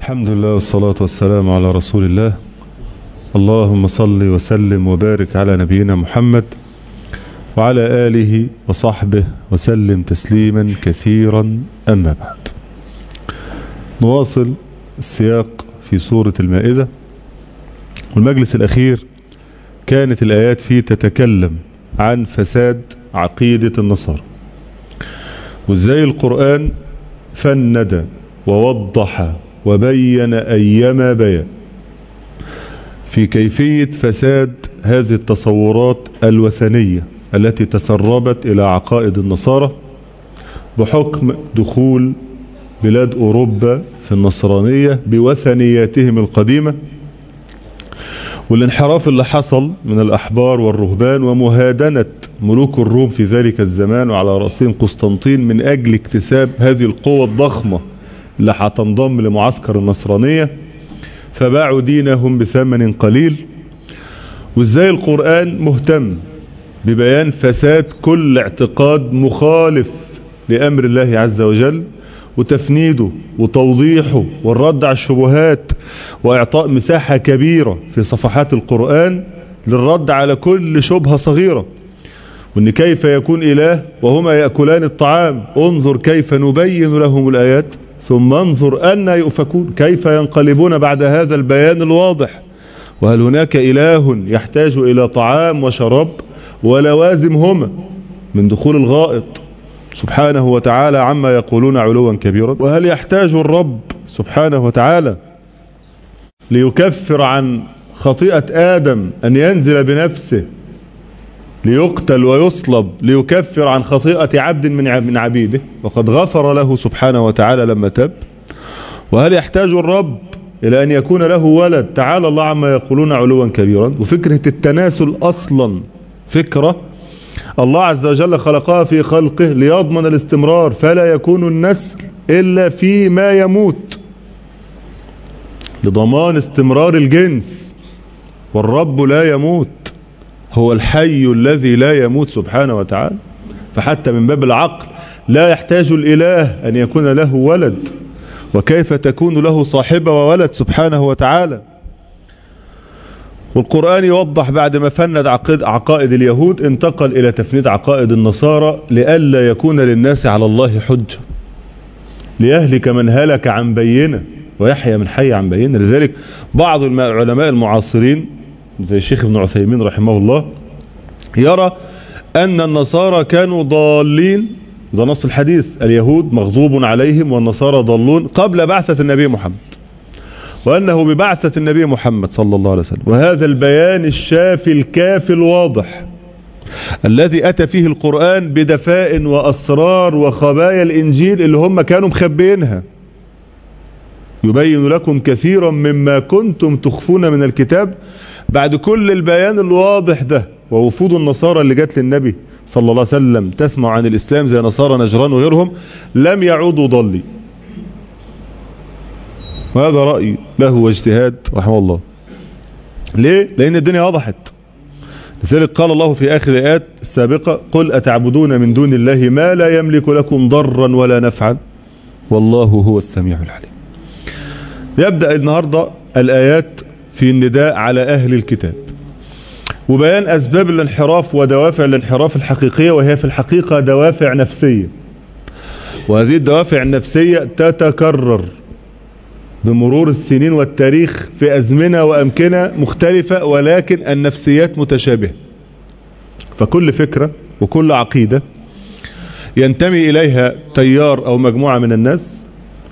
الحمد لله والصلاة والسلام على رسول الله اللهم صل وسلم وبارك على نبينا محمد وعلى آله وصحبه وسلم تسليما كثيرا أما بعد نواصل السياق في سورة المائدة والمجلس الأخير كانت الآيات فيه تتكلم عن فساد عقيدة النصارى وازاي القرآن فند ووضح وبين أيما بيان في كيفية فساد هذه التصورات الوثنية التي تسربت إلى عقائد النصارى بحكم دخول بلاد أوروبا في النصرانية بوثنياتهم القديمة والانحراف اللي حصل من الأحبار والرهبان ومهادنة ملوك الروم في ذلك الزمان وعلى رأسهم قسطنطين من أجل اكتساب هذه القوة الضخمة اللي هتنضم لمعسكر النصرانية فباعوا دينهم بثمن قليل وازاي القرآن مهتم ببيان فساد كل اعتقاد مخالف لأمر الله عز وجل وتفنيده وتوضيحه والرد على الشبهات وإعطاء مساحة كبيرة في صفحات القرآن للرد على كل شبهة صغيرة وان كيف يكون إله وهما يأكلان الطعام انظر كيف نبين لهم الآيات ثم انظر أن يؤفكون كيف ينقلبون بعد هذا البيان الواضح وهل هناك إله يحتاج إلى طعام وشراب ولوازم هما من دخول الغائط سبحانه وتعالى عما يقولون علوا كبيرا وهل يحتاج الرب سبحانه وتعالى ليكفر عن خطيئة آدم أن ينزل بنفسه ليقتل ويصلب ليكفر عن خطيئة عبد من من عبيده وقد غفر له سبحانه وتعالى لما تاب وهل يحتاج الرب إلى أن يكون له ولد تعالى الله عما يقولون علوا كبيرا وفكرة التناسل أصلا فكرة الله عز وجل خلقها في خلقه ليضمن الاستمرار فلا يكون النسل إلا فيما يموت لضمان استمرار الجنس والرب لا يموت هو الحي الذي لا يموت سبحانه وتعالى فحتى من باب العقل لا يحتاج الإله أن يكون له ولد وكيف تكون له صاحبة وولد سبحانه وتعالى والقرآن يوضح بعد ما فند عقائد, عقائد اليهود انتقل إلى تفنيد عقائد النصارى لئلا يكون للناس على الله حجة ليهلك من هلك عن بينه ويحيى من حي عن بينه لذلك بعض العلماء المعاصرين زي الشيخ ابن عثيمين رحمه الله يرى أن النصارى كانوا ضالين ده نص الحديث اليهود مغضوب عليهم والنصارى ضالون قبل بعثة النبي محمد وأنه ببعثة النبي محمد صلى الله عليه وسلم وهذا البيان الشافي الكافي الواضح الذي أتى فيه القرآن بدفاء وأسرار وخبايا الإنجيل اللي هم كانوا مخبينها يبين لكم كثيرا مما كنتم تخفون من الكتاب بعد كل البيان الواضح ده ووفود النصارى اللي جت للنبي صلى الله عليه وسلم تسمع عن الإسلام زي نصارى نجران وغيرهم لم يعودوا ضالين وهذا رأي له واجتهاد رحمه الله ليه؟ لأن الدنيا وضحت لذلك قال الله في آخر الآيات السابقة قل أتعبدون من دون الله ما لا يملك لكم ضرا ولا نفعا والله هو السميع العليم يبدأ النهاردة الآيات في النداء على أهل الكتاب وبيان أسباب الانحراف ودوافع الانحراف الحقيقية وهي في الحقيقة دوافع نفسية وهذه الدوافع النفسية تتكرر بمرور السنين والتاريخ في أزمنة وأمكنة مختلفة ولكن النفسيات متشابهة فكل فكرة وكل عقيدة ينتمي إليها تيار أو مجموعة من الناس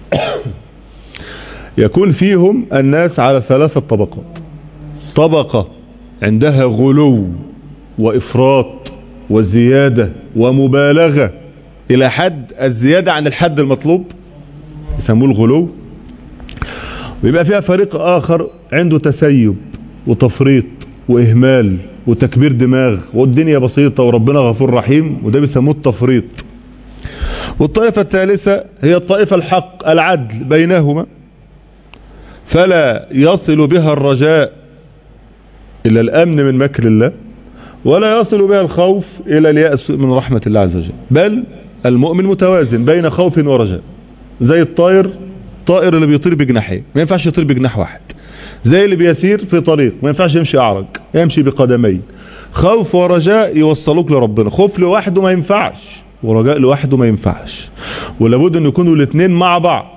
يكون فيهم الناس على ثلاثة طبقات طبقة عندها غلو وإفراط وزيادة ومبالغة إلى حد الزيادة عن الحد المطلوب يسموه الغلو ويبقى فيها فريق آخر عنده تسيب وتفريط وإهمال وتكبير دماغ والدنيا بسيطة وربنا غفور رحيم وده بيسموه التفريط والطائفة الثالثة هي الطائفة الحق العدل بينهما فلا يصل بها الرجاء إلى الأمن من مكر الله ولا يصل بها الخوف إلى اليأس من رحمة الله عز وجل بل المؤمن متوازن بين خوف ورجاء زي الطائر الطائر اللي بيطير بجناحين ما ينفعش يطير بجناح واحد زي اللي بيسير في طريق ما ينفعش يمشي اعرج يمشي بقدمين خوف ورجاء يوصلوك لربنا خوف لوحده ما ينفعش ورجاء لوحده ما ينفعش ولابد ان يكونوا الاثنين مع بعض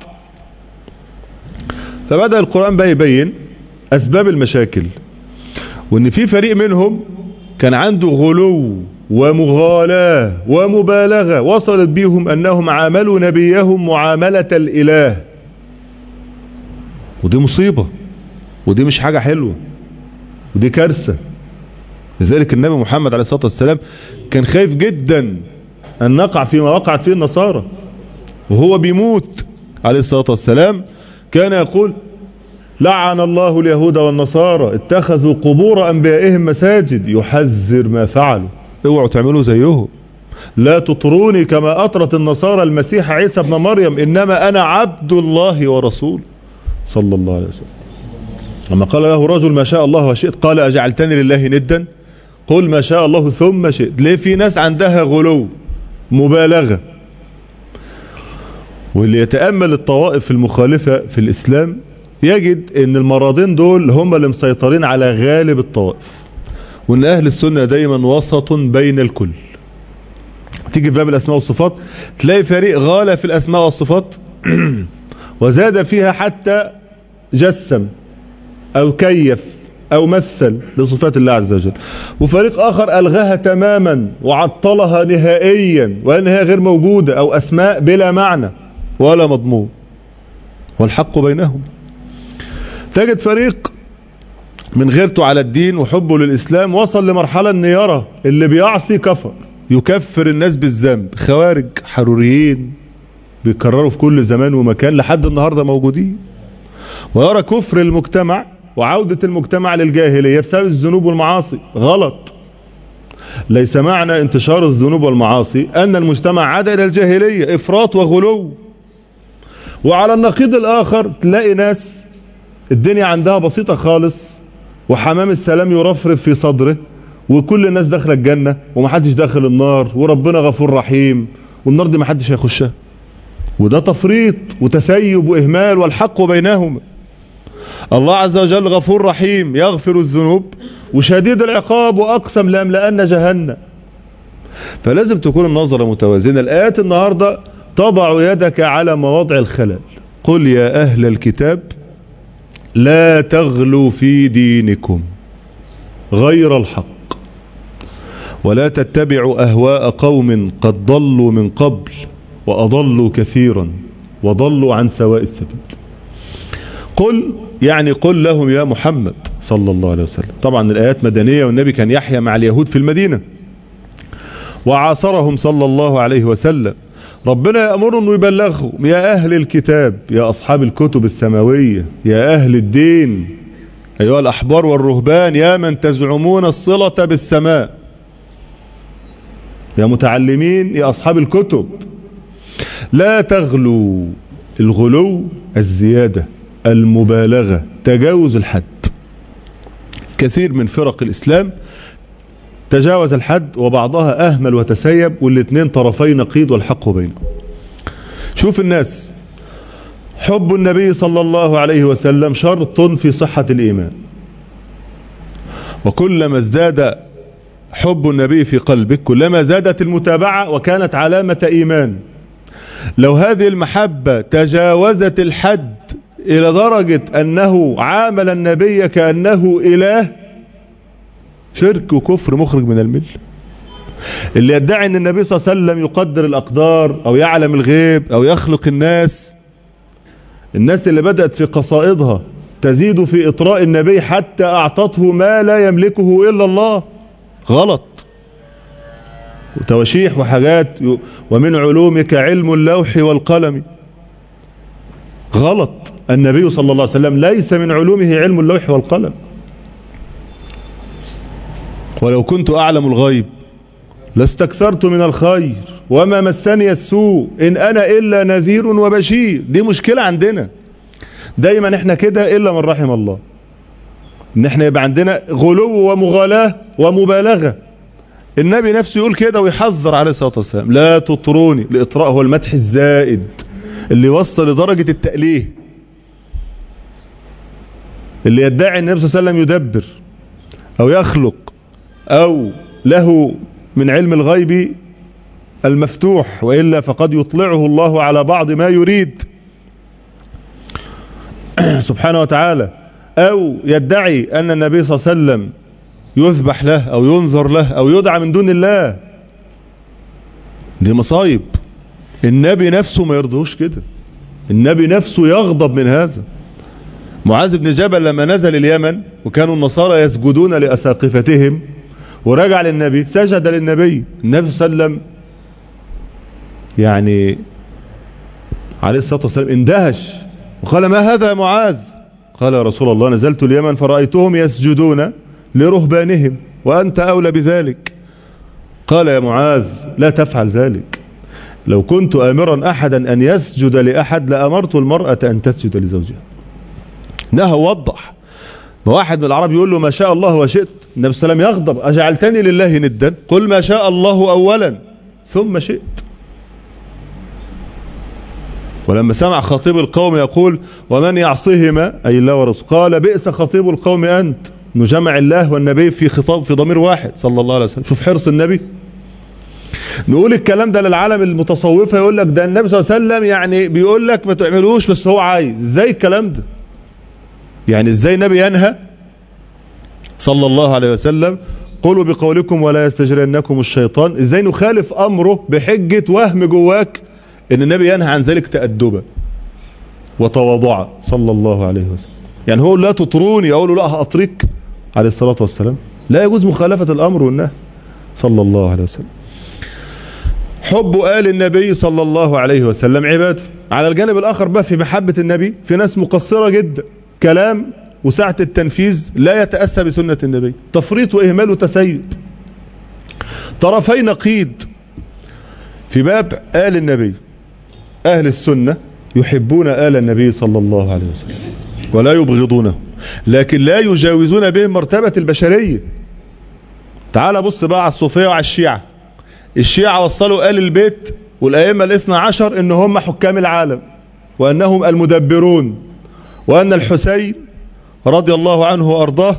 فبدأ القرآن بقى يبين اسباب المشاكل وان في فريق منهم كان عنده غلو ومغالاة ومبالغة وصلت بيهم انهم عاملوا نبيهم معاملة الاله ودي مصيبة ودي مش حاجة حلوة ودي كارثة لذلك النبي محمد عليه الصلاة والسلام كان خايف جدا أن نقع فيما وقعت فيه النصارى وهو بيموت عليه الصلاة والسلام كان يقول لعن الله اليهود والنصارى اتخذوا قبور أنبيائهم مساجد يحذر ما فعلوا اوعوا تعملوا زيهم لا تطروني كما أطرت النصارى المسيح عيسى ابن مريم إنما أنا عبد الله ورسوله صلى الله عليه وسلم لما قال له رجل ما شاء الله وشئت قال أجعلتني لله ندا قل ما شاء الله ثم شئت ليه في ناس عندها غلو مبالغة واللي يتأمل الطوائف المخالفة في الإسلام يجد ان المرضين دول هم اللي مسيطرين على غالب الطوائف وان اهل السنة دايما وسط بين الكل تيجي في باب الاسماء والصفات تلاقي فريق غالى في الاسماء والصفات وزاد فيها حتى جسم او كيف او مثل لصفات الله عز وجل وفريق اخر الغاها تماما وعطلها نهائيا وانها غير موجودة او اسماء بلا معنى ولا مضمون والحق بينهم تجد فريق من غيرته على الدين وحبه للإسلام وصل لمرحلة ان يرى اللي بيعصي كفر يكفر الناس بالذنب خوارج حروريين بيكرروا في كل زمان ومكان لحد النهاردة موجودين ويرى كفر المجتمع وعودة المجتمع للجاهلية بسبب الذنوب والمعاصي غلط ليس معنى انتشار الذنوب والمعاصي أن المجتمع عاد إلى الجاهلية إفراط وغلو وعلى النقيض الآخر تلاقي ناس الدنيا عندها بسيطة خالص وحمام السلام يرفرف في صدره وكل الناس داخله الجنة ومحدش داخل النار وربنا غفور رحيم والنار دي محدش هيخشها وده تفريط وتسيب وإهمال والحق بينهما الله عز وجل غفور رحيم يغفر الذنوب وشديد العقاب وأقسم لأملأن جهنم فلازم تكون النظرة متوازنة الآيات النهاردة تضع يدك على مواضع الخلل قل يا أهل الكتاب لا تغلوا في دينكم غير الحق ولا تتبعوا أهواء قوم قد ضلوا من قبل وأضلوا كثيرا وضلوا عن سواء السبيل قل يعني قل لهم يا محمد صلى الله عليه وسلم طبعا الآيات مدنية والنبي كان يحيى مع اليهود في المدينة وعاصرهم صلى الله عليه وسلم ربنا يأمر انه يبلغهم يا اهل الكتاب يا اصحاب الكتب السماوية يا اهل الدين ايها الاحبار والرهبان يا من تزعمون الصلة بالسماء يا متعلمين يا اصحاب الكتب لا تغلوا الغلو الزيادة المبالغة تجاوز الحد كثير من فرق الاسلام تجاوز الحد وبعضها أهمل وتسيب والاثنين طرفي نقيض والحق بينهم شوف الناس حب النبي صلى الله عليه وسلم شرط في صحة الإيمان وكلما ازداد حب النبي في قلبك كلما زادت المتابعة وكانت علامة إيمان لو هذه المحبة تجاوزت الحد إلى درجة أنه عامل النبي كأنه إله شرك وكفر مخرج من المل اللي يدعي ان النبي صلى الله عليه وسلم يقدر الاقدار او يعلم الغيب او يخلق الناس الناس اللي بدأت في قصائدها تزيد في اطراء النبي حتى اعطته ما لا يملكه الا الله غلط وتوشيح وحاجات ومن علومك علم اللوح والقلم غلط النبي صلى الله عليه وسلم ليس من علومه علم اللوح والقلم ولو كنت أعلم الغيب لاستكثرت من الخير وما مسني السوء إن أنا إلا نذير وبشير دي مشكلة عندنا دايما احنا كده إلا من رحم الله ان احنا يبقى عندنا غلو ومغالاة ومبالغة النبي نفسه يقول كده ويحذر عليه الصلاة والسلام لا تطروني الإطراء هو المدح الزائد اللي يوصل لدرجة التأليه اللي يدعي ان النبي صلى الله عليه وسلم يدبر او يخلق او له من علم الغيب المفتوح وإلا فقد يطلعه الله على بعض ما يريد سبحانه وتعالى أو يدعي أن النبي صلى الله عليه وسلم يذبح له أو ينظر له أو يدعى من دون الله دي مصايب النبي نفسه ما يرضوش كده النبي نفسه يغضب من هذا معاذ بن جبل لما نزل اليمن وكانوا النصارى يسجدون لأساقفتهم ورجع للنبي سجد للنبي النبي صلى الله عليه وسلم يعني عليه الصلاة والسلام اندهش وقال ما هذا يا معاذ قال يا رسول الله نزلت اليمن فرأيتهم يسجدون لرهبانهم وأنت أولى بذلك قال يا معاذ لا تفعل ذلك لو كنت آمرا أحدا أن يسجد لأحد لأمرت المرأة أن تسجد لزوجها نهى وضح واحد من العرب يقول له ما شاء الله وشئت النبي صلى الله عليه وسلم يغضب أجعلتني لله ندا قل ما شاء الله أولا ثم شئت ولما سمع خطيب القوم يقول ومن يعصهما أي الله ورسوله قال بئس خطيب القوم أنت نجمع الله والنبي في خطاب في ضمير واحد صلى الله عليه وسلم شوف حرص النبي نقول الكلام ده للعالم المتصوفة يقول لك ده النبي صلى الله عليه وسلم يعني بيقول لك ما تعملوش بس هو عايز ازاي الكلام ده يعني ازاي النبي ينهى صلى الله عليه وسلم قولوا بقولكم ولا يستجرنكم الشيطان ازاي نخالف امره بحجة وهم جواك ان النبي ينهى عن ذلك تأدبا وتواضعا صلى الله عليه وسلم يعني هو لا تطروني اقول له لا هأطريك عليه الصلاة والسلام لا يجوز مخالفة الامر والنهي صلى الله عليه وسلم حب آل النبي صلى الله عليه وسلم عباده على الجانب الآخر بقى في محبة النبي في ناس مقصرة جدا كلام وسعة التنفيذ لا يتأسى بسنة النبي تفريط وإهمال وتسيد طرفي نقيض في باب آل النبي أهل السنة يحبون آل النبي صلى الله عليه وسلم ولا يبغضونه لكن لا يجاوزون بهم مرتبة البشرية تعال بص بقى على الصوفية وعلى الشيعة الشيعة وصلوا آل البيت والأئمة الاثنى عشر إن هم حكام العالم وأنهم المدبرون وأن الحسين رضي الله عنه وأرضاه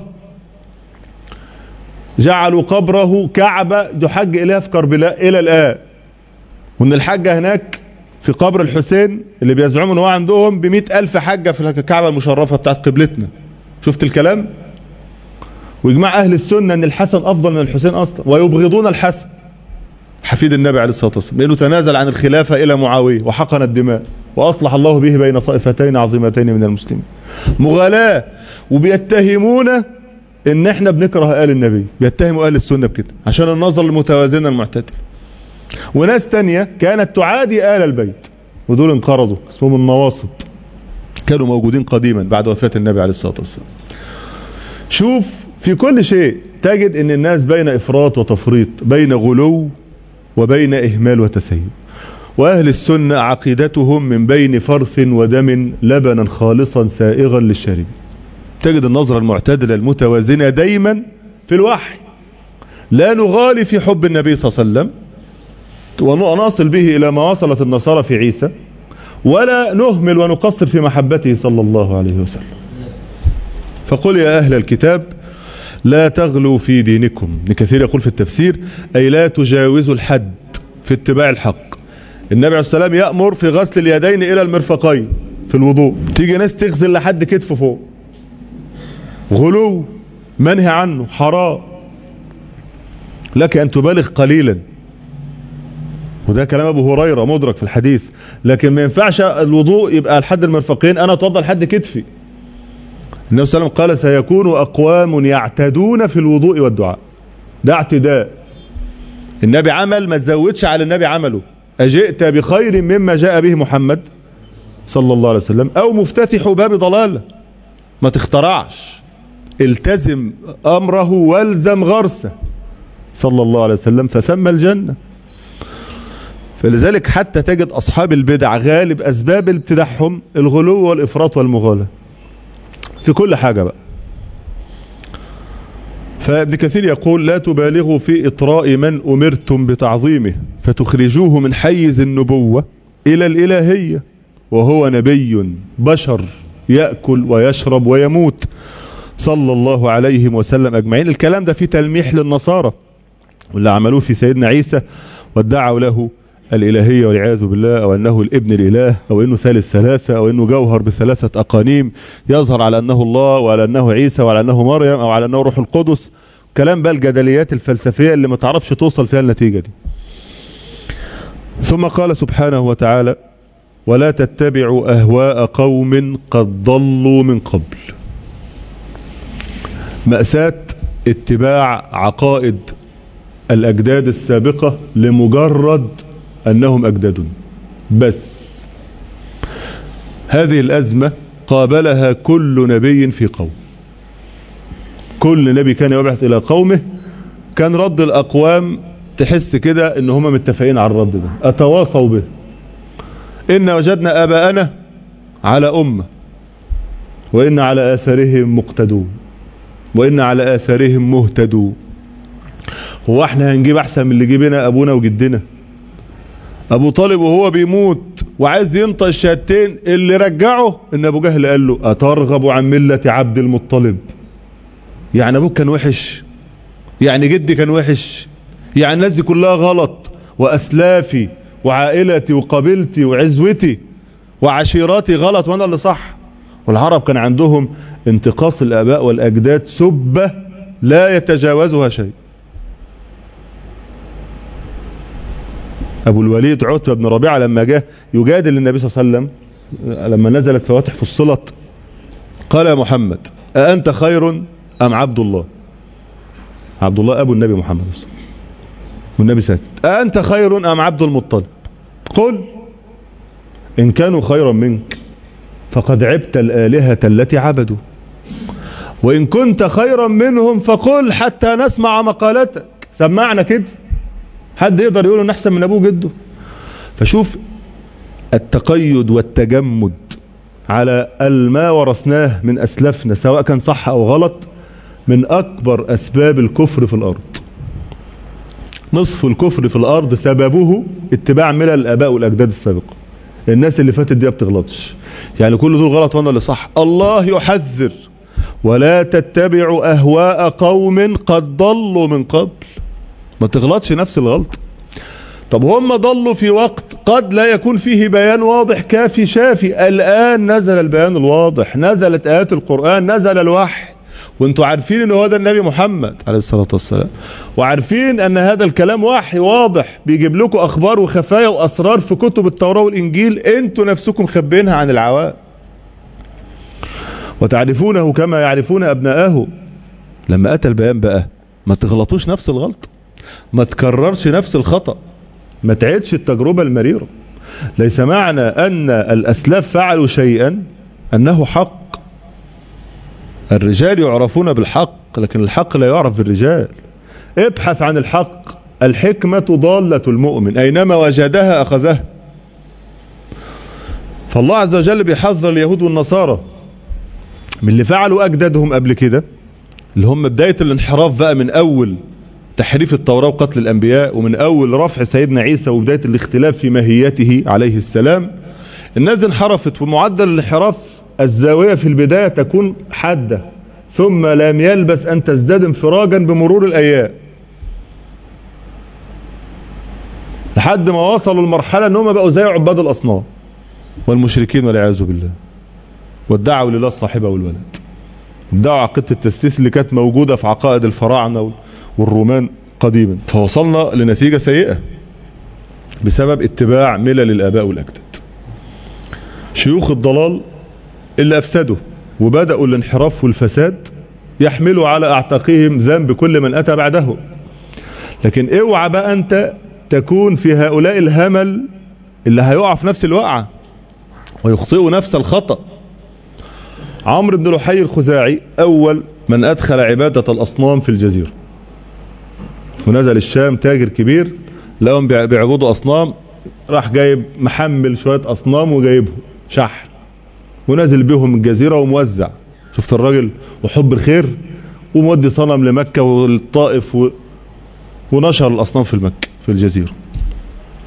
جعلوا قبره كعبة يحج إليها في كربلاء إلى الآن وأن الحجة هناك في قبر الحسين اللي بيزعموا ان هو عندهم بمئة ألف حجة في الكعبة المشرفة بتاعت قبلتنا شفت الكلام ويجمع أهل السنة أن الحسن أفضل من الحسين أصلا ويبغضون الحسن حفيد النبي عليه الصلاة والسلام لأنه تنازل عن الخلافة إلى معاوية وحقن الدماء وأصلح الله به بين طائفتين عظيمتين من المسلمين مغالاة وبيتهمون ان احنا بنكره آل النبي بيتهموا أهل السنة بكده عشان النظر المتوازنة المعتدل وناس تانية كانت تعادي آل البيت ودول انقرضوا اسمهم النواصب كانوا موجودين قديما بعد وفاة النبي عليه الصلاة والسلام شوف في كل شيء تجد ان الناس بين افراط وتفريط بين غلو وبين اهمال وتسيب واهل السنة عقيدتهم من بين فرث ودم لبنا خالصا سائغا للشارب تجد النظرة المعتدلة المتوازنة دايما في الوحي لا نغالي في حب النبي صلى الله عليه وسلم ونصل به إلى ما وصلت النصارى في عيسى ولا نهمل ونقصر في محبته صلى الله عليه وسلم فقل يا أهل الكتاب لا تغلوا في دينكم كثير يقول في التفسير أي لا تجاوزوا الحد في اتباع الحق النبي عليه السلام يأمر في غسل اليدين إلى المرفقين في الوضوء تيجي ناس تغسل لحد كتفه فوق غلو منهي عنه حرام لك أن تبالغ قليلا وده كلام ابو هريره مدرك في الحديث لكن ما ينفعش الوضوء يبقى لحد المرفقين انا اتوضى لحد كتفي النبي صلى الله عليه وسلم قال سيكون اقوام يعتدون في الوضوء والدعاء ده اعتداء النبي عمل ما تزودش على النبي عمله اجئت بخير مما جاء به محمد صلى الله عليه وسلم او مفتتح باب ضلاله ما تخترعش التزم امره والزم غرسه صلى الله عليه وسلم فثم الجنه فلذلك حتى تجد أصحاب البدع غالب أسباب ابتداعهم الغلو والإفراط والمغالاة في كل حاجة بقى فابن كثير يقول لا تبالغوا في إطراء من أمرتم بتعظيمه فتخرجوه من حيز النبوة إلى الإلهية وهو نبي بشر يأكل ويشرب ويموت صلى الله عليه وسلم أجمعين الكلام ده فيه تلميح للنصارى واللي عملوه في سيدنا عيسى وادعوا له الإلهية والعياذ بالله أو أنه الابن الإله أو أنه ثالث ثلاثة أو أنه جوهر بثلاثة أقانيم يظهر على أنه الله وعلى أنه عيسى وعلى أنه مريم أو على أنه روح القدس كلام بقى الجدليات الفلسفية اللي ما تعرفش توصل فيها النتيجة دي ثم قال سبحانه وتعالى ولا تتبعوا أهواء قوم قد ضلوا من قبل مأساة اتباع عقائد الأجداد السابقة لمجرد أنهم أجداد بس هذه الأزمة قابلها كل نبي في قوم كل نبي كان يبعث إلى قومه كان رد الأقوام تحس كده ان هم متفقين على الرد ده اتواصوا به ان وجدنا اباءنا على امه وان على اثارهم مقتدون وان على اثارهم مهتدون هو احنا هنجيب احسن من اللي جيبنا ابونا وجدنا ابو طالب وهو بيموت وعايز ينطق الشهادتين اللي رجعه ان ابو جهل قال له اترغب عن مله عبد المطلب يعني ابوك كان وحش يعني جدي كان وحش يعني الناس دي كلها غلط وأسلافي وعائلتي وقبيلتي وعزوتي وعشيراتي غلط وأنا اللي صح والعرب كان عندهم انتقاص الآباء والأجداد سبة لا يتجاوزها شيء أبو الوليد عتبة بن ربيعة لما جاء يجادل النبي صلى الله عليه وسلم لما نزلت فواتح فصلت قال يا محمد أأنت خير أم عبد الله عبد الله أبو النبي محمد صلى الله عليه وسلم والنبي ساكت أنت خير أم عبد المطلب قل إن كانوا خيرا منك فقد عبت الآلهة التي عبدوا وإن كنت خيرا منهم فقل حتى نسمع مقالتك سمعنا كده حد يقدر يقول إن أحسن من أبوه جده فشوف التقيد والتجمد على ما ورثناه من أسلافنا سواء كان صح أو غلط من أكبر أسباب الكفر في الأرض نصف الكفر في الارض سببه اتباع ملل الاباء والاجداد السابقه الناس اللي فاتت دي ما بتغلطش يعني كل دول غلط وانا اللي صح الله يحذر ولا تتبعوا اهواء قوم قد ضلوا من قبل ما تغلطش نفس الغلط طب هم ضلوا في وقت قد لا يكون فيه بيان واضح كافي شافي الان نزل البيان الواضح نزلت ايات القران نزل الوحي وانتوا عارفين ان هو ده النبي محمد عليه الصلاة والسلام وعارفين ان هذا الكلام وحي واضح بيجيب لكم اخبار وخفايا واسرار في كتب التوراة والانجيل انتوا نفسكم خبينها عن العوام وتعرفونه كما يعرفون ابناءه لما اتى البيان بقى ما تغلطوش نفس الغلط ما تكررش نفس الخطأ ما تعيدش التجربة المريرة ليس معنى ان الاسلاف فعلوا شيئا انه حق الرجال يعرفون بالحق لكن الحق لا يعرف بالرجال ابحث عن الحق الحكمة ضالة المؤمن أينما وجدها أخذها فالله عز وجل بيحذر اليهود والنصارى من اللي فعلوا أجدادهم قبل كده اللي هم بداية الانحراف بقى من أول تحريف التوراة وقتل الأنبياء ومن أول رفع سيدنا عيسى وبداية الاختلاف في ماهيته عليه السلام الناس انحرفت ومعدل الانحراف الزاوية في البداية تكون حادة ثم لم يلبس أن تزداد انفراجا بمرور الأيام لحد ما وصلوا المرحلة أنهم بقوا زي عباد الأصنام والمشركين والعياذ بالله وادعوا لله الصاحبة والولد ادعوا عقيدة التسليس اللي كانت موجودة في عقائد الفراعنة والرومان قديما فوصلنا لنتيجة سيئة بسبب اتباع ملل الآباء والأجداد شيوخ الضلال اللي أفسدوا وبدأوا الانحراف والفساد يحملوا على أعتاقهم ذنب كل من أتى بعده لكن اوعى بقى أنت تكون في هؤلاء الهمل اللي هيقع في نفس الوقعة ويخطئوا نفس الخطأ عمرو بن لحي الخزاعي أول من أدخل عبادة الأصنام في الجزيرة ونزل الشام تاجر كبير لقوا بيعبدوا أصنام راح جايب محمل شوية أصنام وجايبهم شحن ونازل بيهم الجزيرة وموزع شفت الراجل وحب الخير ومودي صنم لمكة والطائف و... ونشر الأصنام في المكة في الجزيرة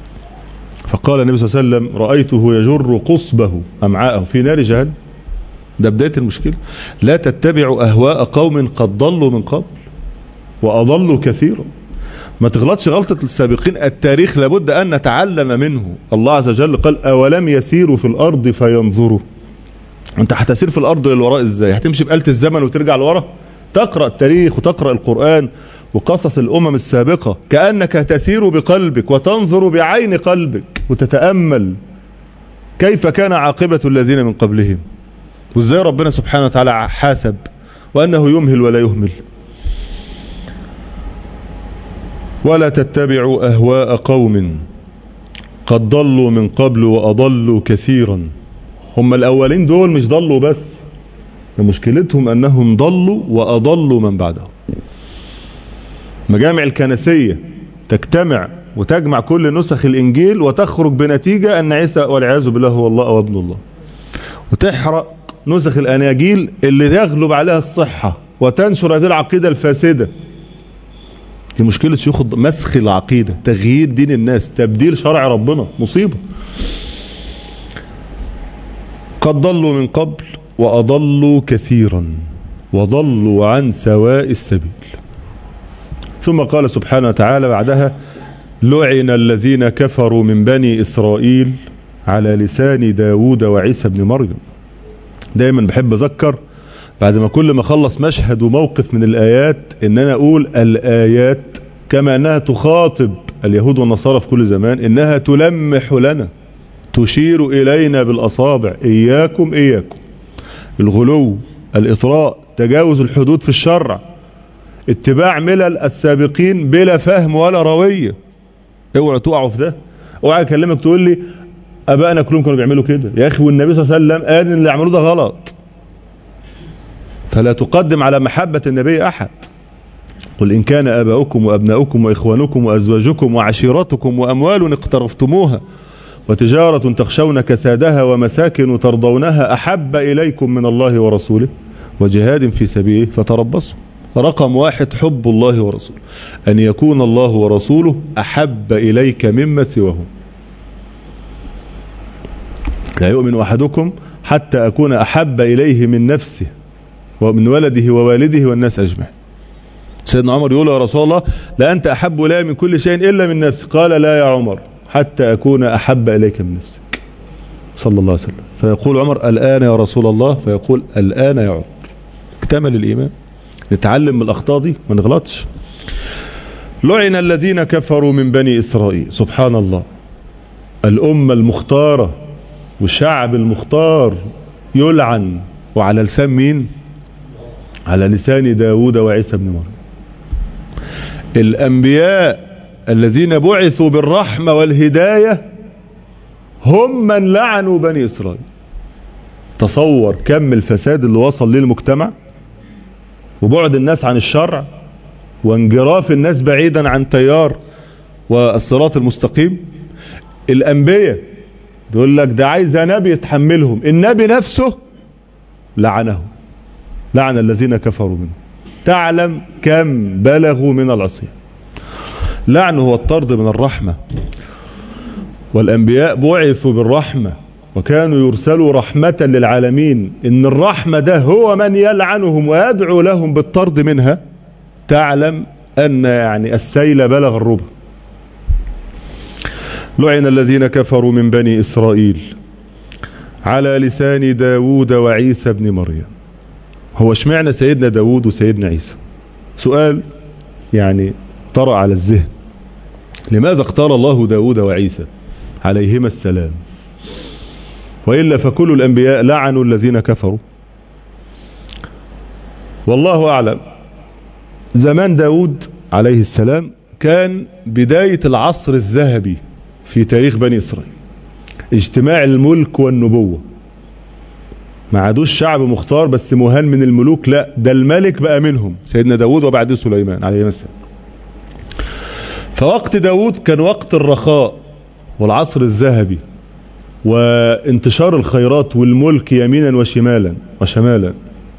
فقال النبي صلى الله عليه وسلم رأيته يجر قصبه أمعاءه في نار جهنم ده بداية المشكلة لا تتبعوا أهواء قوم قد ضلوا من قبل وأضلوا كثيرا ما تغلطش غلطة السابقين التاريخ لابد أن نتعلم منه الله عز وجل قال أولم يسيروا في الأرض فينظروا أنت هتسير في الأرض للوراء إزاي هتمشي بآلة الزمن وترجع لورا تقرأ التاريخ وتقرأ القرآن وقصص الأمم السابقة كأنك تسير بقلبك وتنظر بعين قلبك وتتأمل كيف كان عاقبة الذين من قبلهم وازاي ربنا سبحانه وتعالى حاسب وأنه يمهل ولا يهمل ولا تتبعوا أهواء قوم قد ضلوا من قبل وأضلوا كثيرا هم الأولين دول مش ضلوا بس مشكلتهم أنهم ضلوا وأضلوا من بعدهم مجامع الكنسية تجتمع وتجمع كل نسخ الإنجيل وتخرج بنتيجة أن عيسى والعياذ بالله هو الله أو ابن الله وتحرق نسخ الأناجيل اللي يغلب عليها الصحة وتنشر هذه العقيدة الفاسدة دي مشكلة شيوخ مسخ العقيدة تغيير دين الناس تبديل شرع ربنا مصيبة قد ضلوا من قبل وأضلوا كثيرا وضلوا عن سواء السبيل ثم قال سبحانه وتعالى بعدها لعن الذين كفروا من بني إسرائيل على لسان داود وعيسى بن مريم دايما بحب أذكر بعد ما كل ما خلص مشهد وموقف من الآيات إن أنا أقول الآيات كما أنها تخاطب اليهود والنصارى في كل زمان إنها تلمح لنا تشير إلينا بالأصابع إياكم إياكم الغلو الإطراء تجاوز الحدود في الشرع اتباع ملل السابقين بلا فهم ولا روية اوعوا تقعوا في ده اوعى اكلمك تقول لي ابائنا كلهم كانوا بيعملوا كده يا اخي والنبي صلى الله عليه وسلم قال ان اللي عملوه ده غلط فلا تقدم على محبة النبي احد قل ان كان اباؤكم وابناؤكم واخوانكم وازواجكم وعشيرتكم واموال اقترفتموها وتجارة تخشون كسادها ومساكن ترضونها احب اليكم من الله ورسوله وجهاد في سبيله فتربصوا رقم واحد حب الله ورسوله أن يكون الله ورسوله أحب إليك مما سواهم لا يؤمن أحدكم حتى أكون أحب إليه من نفسه ومن ولده ووالده والناس أجمعين سيدنا عمر يقول يا رسول الله لا أنت أحب إلي من كل شيء إلا من نفسي قال لا يا عمر حتى أكون أحب إليك من نفسك صلى الله عليه وسلم فيقول عمر الآن يا رسول الله فيقول الآن يا عمر اكتمل الإيمان نتعلم من الأخطاء دي ما نغلطش لعن الذين كفروا من بني إسرائيل سبحان الله الأمة المختارة والشعب المختار يلعن وعلى لسان مين على لسان داود وعيسى بن مريم الأنبياء الذين بعثوا بالرحمة والهداية هم من لعنوا بني إسرائيل تصور كم الفساد اللي وصل ليه المجتمع وبعد الناس عن الشرع وانجراف الناس بعيدا عن تيار والصراط المستقيم الأنبياء يقول لك ده عايز نبي يتحملهم النبي نفسه لعنهم لعن الذين كفروا منه تعلم كم بلغوا من العصيان لعن هو الطرد من الرحمة والأنبياء بعثوا بالرحمة وكانوا يرسلوا رحمة للعالمين إن الرحمة ده هو من يلعنهم ويدعو لهم بالطرد منها تعلم أن يعني السيل بلغ الربع لعن الذين كفروا من بني إسرائيل على لسان داود وعيسى بن مريم هو اشمعنى سيدنا داود وسيدنا عيسى سؤال يعني طرأ على الذهن لماذا اختار الله داود وعيسى عليهما السلام وإلا فكل الأنبياء لعنوا الذين كفروا والله أعلم زمان داود عليه السلام كان بداية العصر الذهبي في تاريخ بني إسرائيل اجتماع الملك والنبوة ما عادوش شعب مختار بس مهان من الملوك لا ده الملك بقى منهم سيدنا داود وبعد سليمان عليه السلام فوقت داود كان وقت الرخاء والعصر الذهبي وانتشار الخيرات والملك يمينا وشمالا وشمالا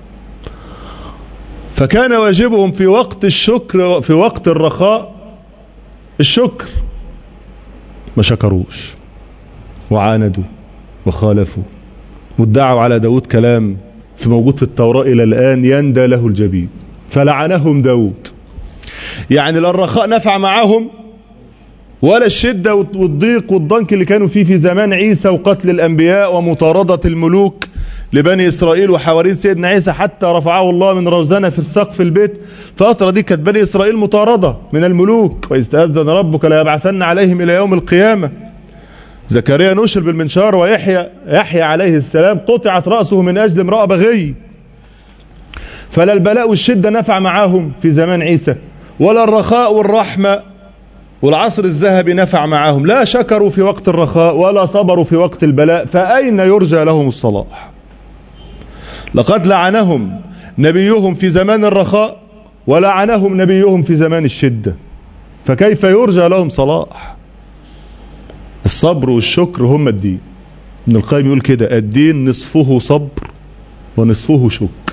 فكان واجبهم في وقت الشكر في وقت الرخاء الشكر ما شكروش وعاندوا وخالفوا وادعوا على داود كلام في موجود في التوراة إلى الآن يندى له الجبين فلعنهم داود يعني لا الرخاء نفع معهم ولا الشدة والضيق والضنك اللي كانوا فيه في زمان عيسى وقتل الأنبياء ومطاردة الملوك لبني إسرائيل وحوارين سيدنا عيسى حتى رفعه الله من روزنة في سقف البيت فترة دي كانت بني إسرائيل مطاردة من الملوك وإذ تأذن ربك لا يبعثن عليهم إلى يوم القيامة زكريا نشر بالمنشار ويحيى يحيى عليه السلام قطعت رأسه من أجل امرأة بغي فلا البلاء والشدة نفع معاهم في زمان عيسى ولا الرخاء والرحمة والعصر الذهبي نفع معاهم لا شكروا في وقت الرخاء ولا صبروا في وقت البلاء فأين يرجى لهم الصلاح لقد لعنهم نبيهم في زمان الرخاء ولعنهم نبيهم في زمان الشدة فكيف يرجى لهم صلاح الصبر والشكر هم الدين ابن القيم يقول كده الدين نصفه صبر ونصفه شكر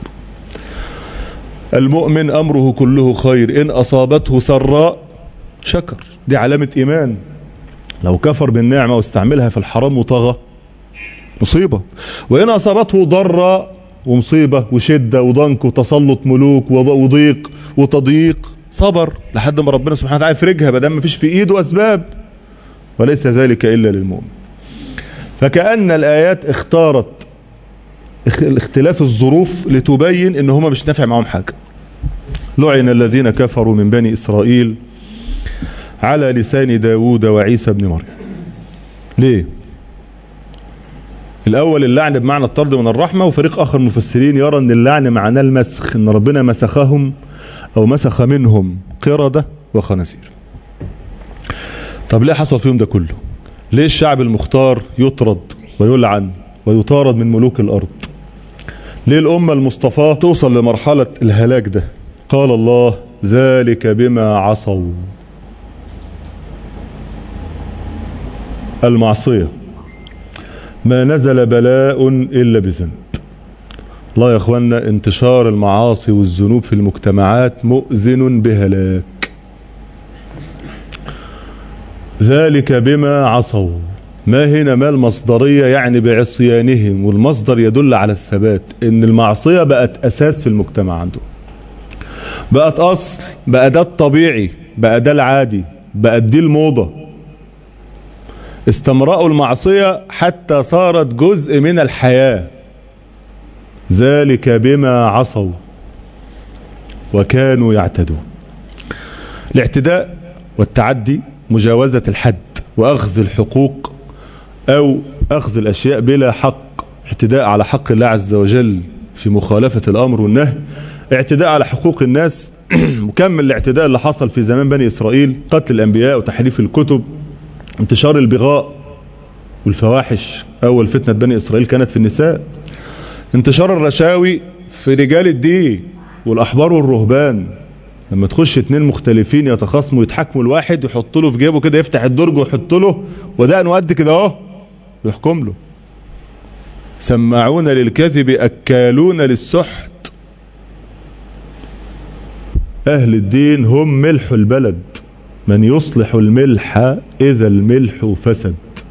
المؤمن أمره كله خير إن أصابته سراء شكر دي علامة إيمان لو كفر بالنعمة واستعملها في الحرام وطغى مصيبة وإن أصابته ضراء ومصيبة وشدة وضنك وتسلط ملوك وضيق وتضييق صبر لحد ما ربنا سبحانه وتعالى يفرجها بدل ما فيش في ايده اسباب وليس ذلك الا للمؤمن فكأن الايات اختارت اختلاف الظروف لتبين ان هما مش نافع معاهم حاجة لعن الذين كفروا من بني اسرائيل على لسان داود وعيسى بن مريم ليه الأول اللعن بمعنى الطرد من الرحمة وفريق آخر مفسرين يرى أن اللعن معناه المسخ أن ربنا مسخهم أو مسخ منهم قردة وخنازير طب ليه حصل فيهم ده كله ليه الشعب المختار يطرد ويلعن ويطارد من ملوك الأرض ليه الأمة المصطفاة توصل لمرحلة الهلاك ده قال الله ذلك بما عصوا المعصية ما نزل بلاء إلا بذنب الله يا أخوانا انتشار المعاصي والذنوب في المجتمعات مؤذن بهلاك ذلك بما عصوا ما هنا ما المصدرية يعني بعصيانهم والمصدر يدل على الثبات ان المعصية بقت اساس في المجتمع عندهم بقت اصل بقى ده الطبيعي بقى ده العادي بقت دي الموضة استمرأوا المعصية حتى صارت جزء من الحياة ذلك بما عصوا وكانوا يعتدون الاعتداء والتعدي مجاوزة الحد وأخذ الحقوق أو أخذ الأشياء بلا حق اعتداء على حق الله عز وجل في مخالفة الأمر والنهي اعتداء على حقوق الناس مكمل الاعتداء اللي حصل في زمان بني إسرائيل قتل الأنبياء وتحريف الكتب انتشار البغاء والفواحش أول فتنة بني إسرائيل كانت في النساء انتشار الرشاوي في رجال الدين والأحبار والرهبان لما تخش اتنين مختلفين يتخاصموا يتحكموا الواحد يحط له في جيبه كده يفتح الدرج ويحط له ودقنه قد كده اهو ويحكم له سماعون للكذب أكالون للسحت أهل الدين هم ملح البلد من يصلح الملح إذا الملح فسد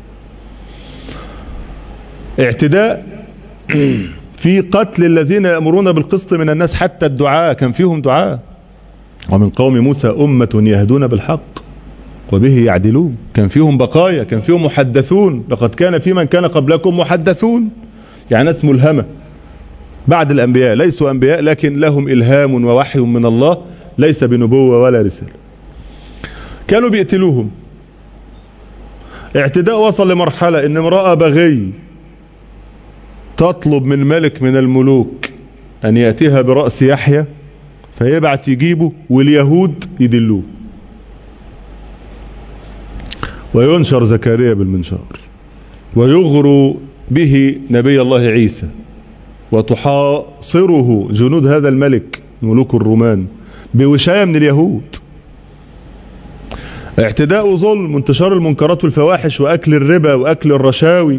اعتداء في قتل الذين يأمرون بالقسط من الناس حتى الدعاء كان فيهم دعاء ومن قوم موسى أمة يهدون بالحق وبه يعدلون كان فيهم بقايا كان فيهم محدثون لقد كان في من كان قبلكم محدثون يعني ناس ملهمة بعد الأنبياء ليسوا أنبياء لكن لهم إلهام ووحي من الله ليس بنبوة ولا رسالة كانوا بيقتلوهم اعتداء وصل لمرحلة ان امرأة بغي تطلب من ملك من الملوك ان يأتيها برأس يحيى فيبعت يجيبه واليهود يدلوه وينشر زكريا بالمنشار ويغرو به نبي الله عيسى وتحاصره جنود هذا الملك ملوك الرومان بوشاية من اليهود اعتداء وظلم وانتشار المنكرات والفواحش واكل الربا واكل الرشاوي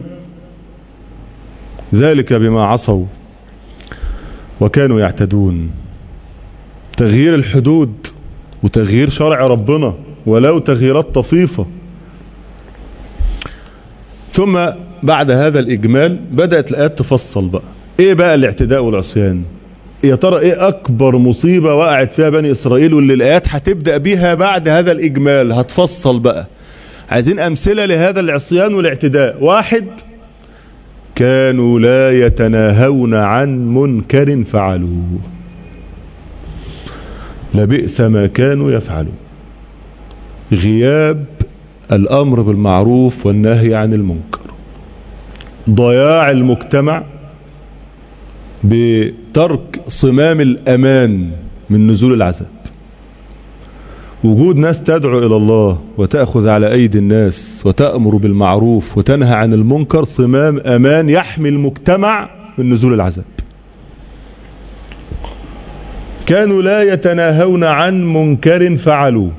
ذلك بما عصوا وكانوا يعتدون تغيير الحدود وتغيير شرع ربنا ولو تغييرات طفيفة ثم بعد هذا الإجمال بدأت الآيات تفصل بقى ايه بقى الاعتداء والعصيان يا ترى ايه اكبر مصيبة وقعت فيها بني اسرائيل واللي الايات هتبدأ بيها بعد هذا الاجمال هتفصل بقى عايزين امثلة لهذا العصيان والاعتداء واحد كانوا لا يتناهون عن منكر فعلوه لبئس ما كانوا يفعلون غياب الامر بالمعروف والنهي عن المنكر ضياع المجتمع بترك صمام الامان من نزول العذاب وجود ناس تدعو الى الله وتاخذ على ايدي الناس وتامر بالمعروف وتنهى عن المنكر صمام امان يحمي المجتمع من نزول العذاب كانوا لا يتناهون عن منكر فعلوه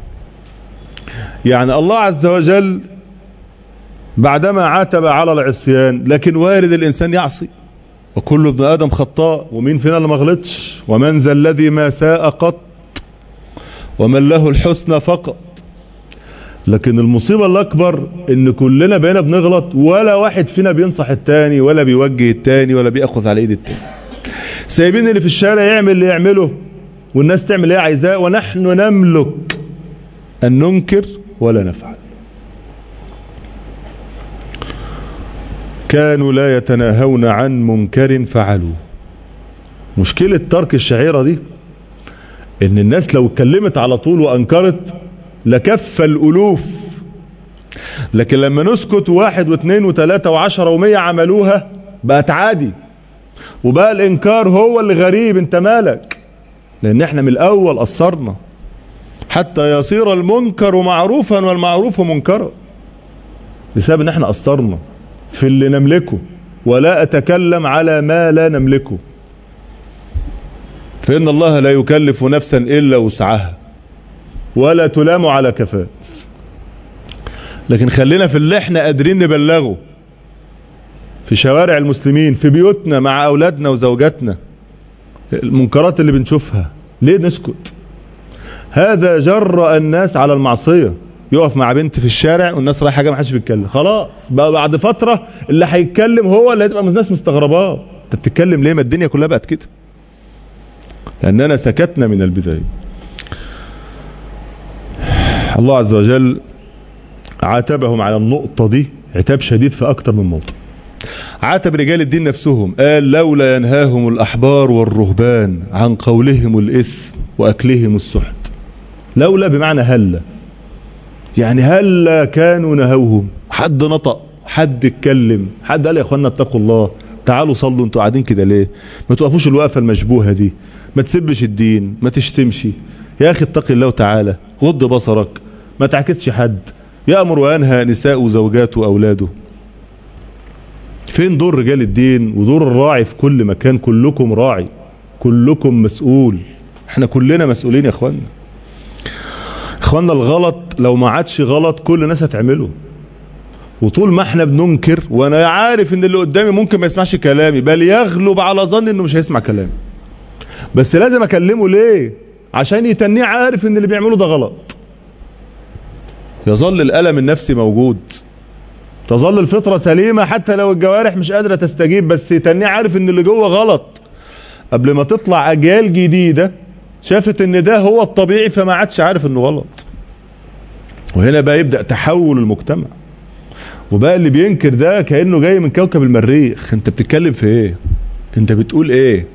يعني الله عز وجل بعدما عاتب على العصيان لكن وارد الإنسان يعصي وكل ابن آدم خطاء ومين فينا اللي ما غلطش ومن ذا الذي ما ساء قط ومن له الحسنى فقط لكن المصيبة الأكبر إن كلنا بقينا بنغلط ولا واحد فينا بينصح التاني ولا بيوجه التاني ولا بياخذ على إيد التاني سايبين اللي في الشارع يعمل اللي يعمله والناس تعمل اللي عايزاه ونحن نملك أن ننكر ولا نفعل كانوا لا يتناهون عن منكر فعلوا مشكلة ترك الشعيرة دي ان الناس لو اتكلمت على طول وانكرت لكف الالوف لكن لما نسكت واحد واثنين وثلاثة وعشرة ومية عملوها بقت عادي وبقى الانكار هو اللي غريب انت مالك لان احنا من الاول قصرنا حتى يصير المنكر معروفا والمعروف منكرا بسبب ان احنا قصرنا في اللي نملكه ولا اتكلم على ما لا نملكه فان الله لا يكلف نفسا الا وسعها ولا تلام على كفاف لكن خلينا في اللي احنا قادرين نبلغه في شوارع المسلمين في بيوتنا مع اولادنا وزوجاتنا المنكرات اللي بنشوفها ليه نسكت هذا جرأ الناس على المعصية يقف مع بنت في الشارع والناس رايحه جايه ما حدش بيتكلم خلاص بقى بعد فتره اللي هيتكلم هو اللي هتبقى الناس مستغرباه انت بتتكلم ليه ما الدنيا كلها بقت كده لاننا سكتنا من البدايه الله عز وجل عاتبهم على النقطه دي عتاب شديد في اكتر من موضع عاتب رجال الدين نفسهم قال لولا ينهاهم الأحبار والرهبان عن قولهم الإثم وأكلهم السحت لولا بمعنى هلا يعني هلا كانوا نهوهم حد نطق حد اتكلم حد قال يا اخوانا اتقوا الله تعالوا صلوا انتوا قاعدين كده ليه ما توقفوش الوقفه المشبوهه دي ما تسبش الدين ما تشتمش يا اخي اتقي الله تعالى غض بصرك ما تعكسش حد يأمر وينهى نساء وزوجاته وأولاده فين دور رجال الدين ودور الراعي في كل مكان كلكم راعي كلكم مسؤول احنا كلنا مسؤولين يا اخوانا اخوانا الغلط لو ما عادش غلط كل الناس هتعمله وطول ما احنا بننكر وانا عارف ان اللي قدامي ممكن ما يسمعش كلامي بل يغلب على ظني انه مش هيسمع كلامي بس لازم اكلمه ليه عشان يتنيه عارف ان اللي بيعمله ده غلط يظل الالم النفسي موجود تظل الفطرة سليمة حتى لو الجوارح مش قادرة تستجيب بس يتنيه عارف ان اللي جوه غلط قبل ما تطلع اجيال جديدة شافت ان ده هو الطبيعي فما عادش عارف انه غلط وهنا بقى يبدأ تحول المجتمع وبقى اللي بينكر ده كأنه جاي من كوكب المريخ انت بتتكلم في ايه انت بتقول ايه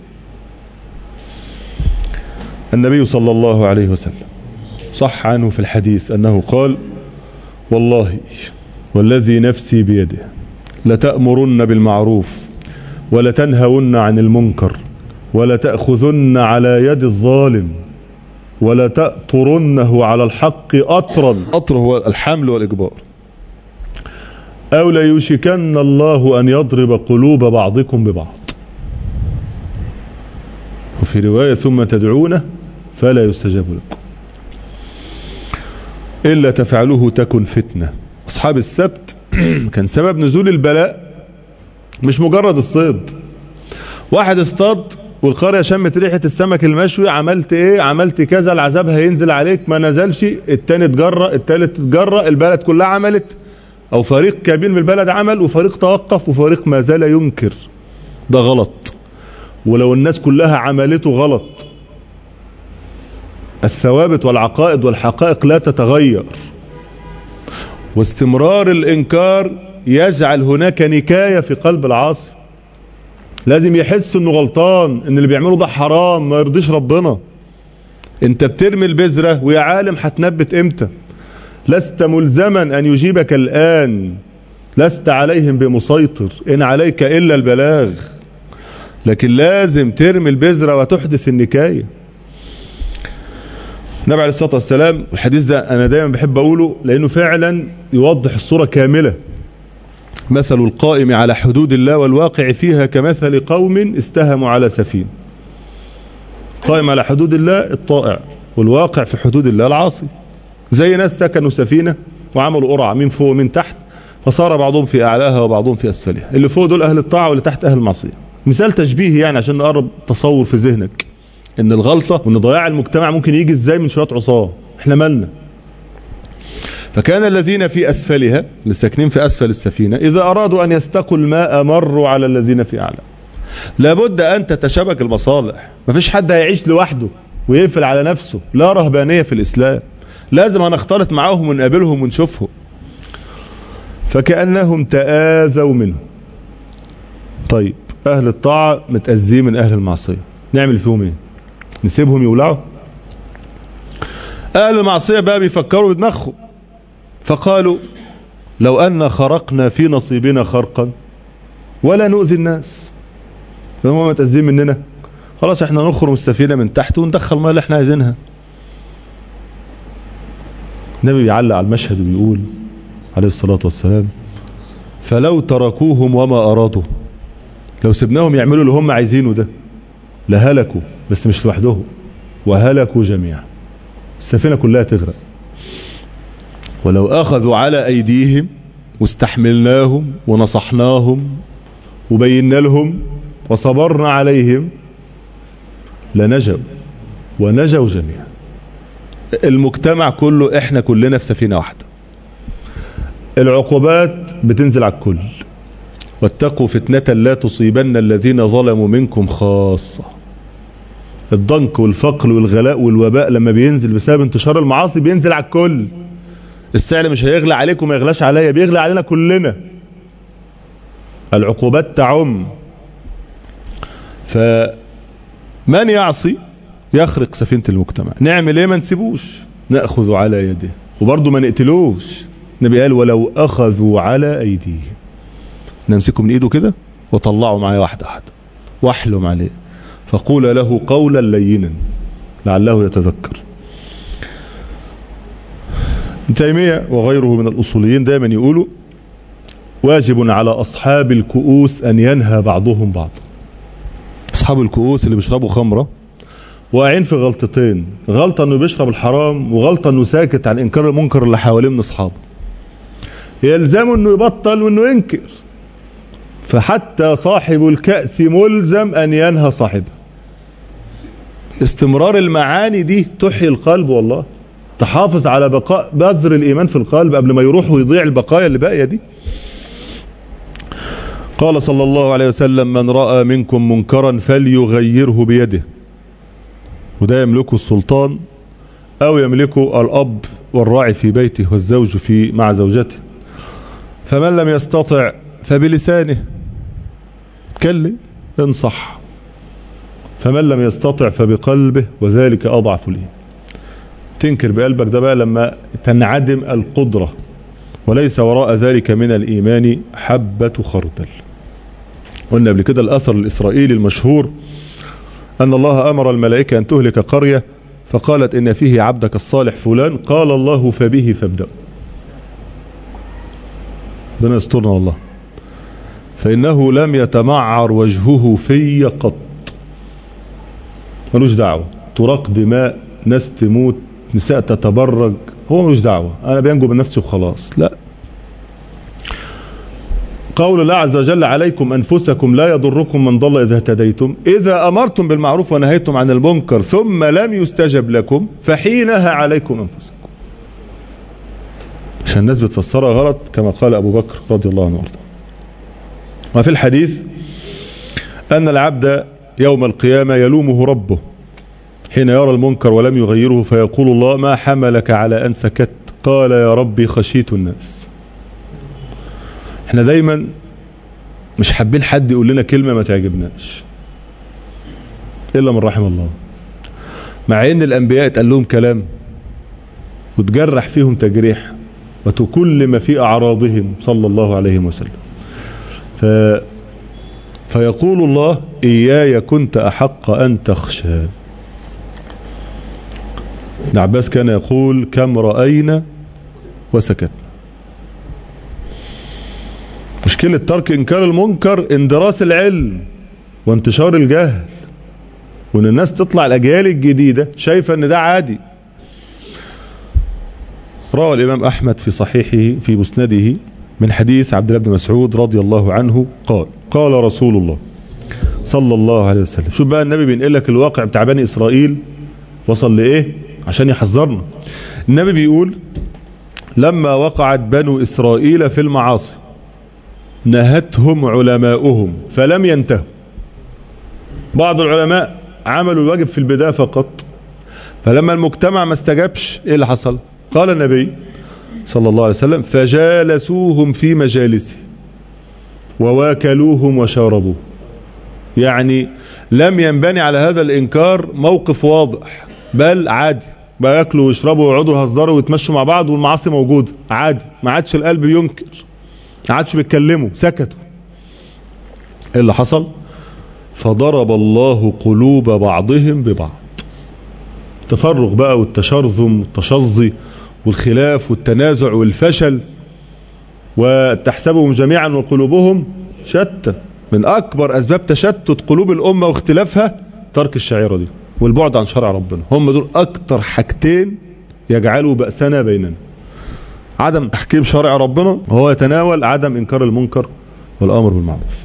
النبي صلى الله عليه وسلم صح عنه في الحديث انه قال والله والذي نفسي بيده لتأمرن بالمعروف ولتنهون عن المنكر ولتأخذن على يد الظالم ولتأطرنه على الحق أطرا أطر هو الحمل والإجبار أو ليوشكن الله أن يضرب قلوب بعضكم ببعض وفي رواية ثم تدعونه فلا يستجاب لكم إلا تفعله تكن فتنة أصحاب السبت كان سبب نزول البلاء مش مجرد الصيد واحد اصطاد والقرية شمت ريحة السمك المشوي عملت ايه عملت كذا العذاب هينزل عليك ما نزلش التاني اتجرأ التالت اتجرأ البلد كلها عملت او فريق كبير من البلد عمل وفريق توقف وفريق ما زال ينكر ده غلط ولو الناس كلها عملته غلط الثوابت والعقائد والحقائق لا تتغير واستمرار الإنكار يجعل هناك نكاية في قلب العاصي لازم يحس انه غلطان ان اللي بيعمله ده حرام ما يرضيش ربنا انت بترمي البذرة ويا عالم هتنبت امتى لست ملزما ان يجيبك الان لست عليهم بمسيطر ان عليك الا البلاغ لكن لازم ترمي البذرة وتحدث النكاية النبي عليه الصلاة والسلام الحديث ده أنا دايما بحب أقوله لأنه فعلا يوضح الصورة كاملة مثل القائم على حدود الله والواقع فيها كمثل قوم استهموا على سفينة قائم على حدود الله الطائع والواقع في حدود الله العاصي زي ناس سكنوا سفينة وعملوا قرعة من فوق ومن تحت فصار بعضهم في أعلاها وبعضهم في أسفلها اللي فوق دول أهل الطاعة واللي تحت أهل المعصية مثال تشبيهي يعني عشان نقرب تصور في ذهنك ان الغلطة وان ضياع المجتمع ممكن يجي ازاي من شوية عصاه احنا مالنا فكان الذين في أسفلها اللي ساكنين في أسفل السفينة إذا أرادوا أن يستقوا الماء مروا على الذين في أعلى لابد أن تتشابك المصالح مفيش حد هيعيش لوحده ويقفل على نفسه لا رهبانية في الإسلام لازم هنختلط معاهم ونقابلهم ونشوفهم فكأنهم تآذوا منه طيب أهل الطاعة متأذين من أهل المعصية نعمل فيهم إيه نسيبهم يولعوا أهل المعصية بقى بيفكروا بدماغهم فقالوا لو أن خرقنا في نصيبنا خرقا ولا نؤذي الناس فهم متأذين مننا خلاص احنا نخرم السفينة من تحت وندخل ما اللي احنا عايزينها النبي بيعلق على المشهد وبيقول عليه الصلاة والسلام فلو تركوهم وما أرادوا لو سبناهم يعملوا اللي هم عايزينه ده لهلكوا بس مش لوحدهم وهلكوا جميعا السفينة كلها تغرق ولو أخذوا على أيديهم واستحملناهم ونصحناهم وبينا لهم وصبرنا عليهم لنجوا ونجوا جميعا المجتمع كله احنا كلنا في سفينة واحدة العقوبات بتنزل على الكل واتقوا فتنة لا تصيبن الذين ظلموا منكم خاصة الضنك والفقر والغلاء والوباء لما بينزل بسبب انتشار المعاصي بينزل على الكل السعر مش هيغلى عليكم ما يغلاش عليا بيغلى علينا كلنا العقوبات تعم فمن يعصي يخرق سفينة المجتمع نعمل ايه ما نسيبوش نأخذ على يده وبرضه ما نقتلوش النبي قال ولو أخذوا على أيديهم نمسكه من إيده كده وطلعوا معاه واحدة واحدة واحلم عليه فقول له قولا لينا لعله يتذكر ابن تيمية وغيره من الأصوليين دائما يقولوا واجب على أصحاب الكؤوس أن ينهى بعضهم بعض أصحاب الكؤوس اللي بيشربوا خمرة واقعين في غلطتين غلطة أنه بيشرب الحرام وغلطة أنه ساكت عن إنكار المنكر اللي حواليه من أصحابه يلزمه أنه يبطل وأنه ينكر فحتى صاحب الكأس ملزم أن ينهى صاحبه استمرار المعاني دي تحيي القلب والله تحافظ على بقاء بذر الإيمان في القلب قبل ما يروح ويضيع البقايا اللي باقية دي قال صلى الله عليه وسلم من رأى منكم منكرا فليغيره بيده وده يملكه السلطان أو يملكه الأب والراعي في بيته والزوج في مع زوجته فمن لم يستطع فبلسانه كلم انصح فمن لم يستطع فبقلبه وذلك أضعف الإيمان تنكر بقلبك ده بقى لما تنعدم القدرة وليس وراء ذلك من الإيمان حبة خردل قلنا قبل كده الأثر الإسرائيلي المشهور أن الله أمر الملائكة أن تهلك قرية فقالت إن فيه عبدك الصالح فلان قال الله فبه فابدأ ربنا يسترنا والله فإنه لم يتمعر وجهه في قط ملوش دعوة تراق دماء ناس تموت نساء تتبرج هو ملوش دعوة أنا بينجو من نفسي وخلاص لا قول الله عز وجل عليكم أنفسكم لا يضركم من ضل إذا اهتديتم إذا أمرتم بالمعروف ونهيتم عن المنكر ثم لم يستجب لكم فحينها عليكم أنفسكم عشان الناس بتفسرها غلط كما قال أبو بكر رضي الله عنه وارضاه وفي الحديث أن العبد يوم القيامة يلومه ربه حين يرى المنكر ولم يغيره فيقول الله ما حملك على أن سكت قال يا ربي خشيت الناس احنا دايما مش حابين حد يقول لنا كلمة ما تعجبناش إلا من رحم الله مع ان الانبياء اتقال لهم كلام وتجرح فيهم تجريح وتكلم في اعراضهم صلى الله عليه وسلم ف فيقول الله اياي كنت احق ان تخشى ابن عباس كان يقول كم راينا وسكتنا مشكله ترك انكار المنكر اندراس العلم وانتشار الجهل وان الناس تطلع الاجيال الجديده شايفه ان ده عادي روى الامام احمد في صحيحه في مسنده من حديث عبد الله بن مسعود رضي الله عنه قال قال رسول الله صلى الله عليه وسلم شوف بقى النبي بينقل لك الواقع بتاع بني اسرائيل وصل لايه عشان يحذرنا النبي بيقول لما وقعت بنو اسرائيل في المعاصي نهتهم علماؤهم فلم ينتهوا بعض العلماء عملوا الواجب في البداية فقط فلما المجتمع ما استجابش ايه اللي حصل قال النبي صلى الله عليه وسلم فجالسوهم في مجالسه وواكلوهم وشاربوه يعني لم ينبني على هذا الانكار موقف واضح بل عادي بقى ياكلوا ويشربوا ويقعدوا يهزروا ويتمشوا مع بعض والمعاصي موجوده عادي ما عادش القلب ينكر ما عادش بيتكلموا سكتوا ايه اللي حصل فضرب الله قلوب بعضهم ببعض التفرق بقى والتشرذم والتشظي والخلاف والتنازع والفشل وتحسبهم جميعا وقلوبهم شتى من أكبر أسباب تشتت قلوب الأمة واختلافها ترك الشعيرة دي والبعد عن شرع ربنا هم دول أكتر حاجتين يجعلوا بأسنا بيننا عدم تحكيم شرع ربنا وهو يتناول عدم إنكار المنكر والأمر بالمعروف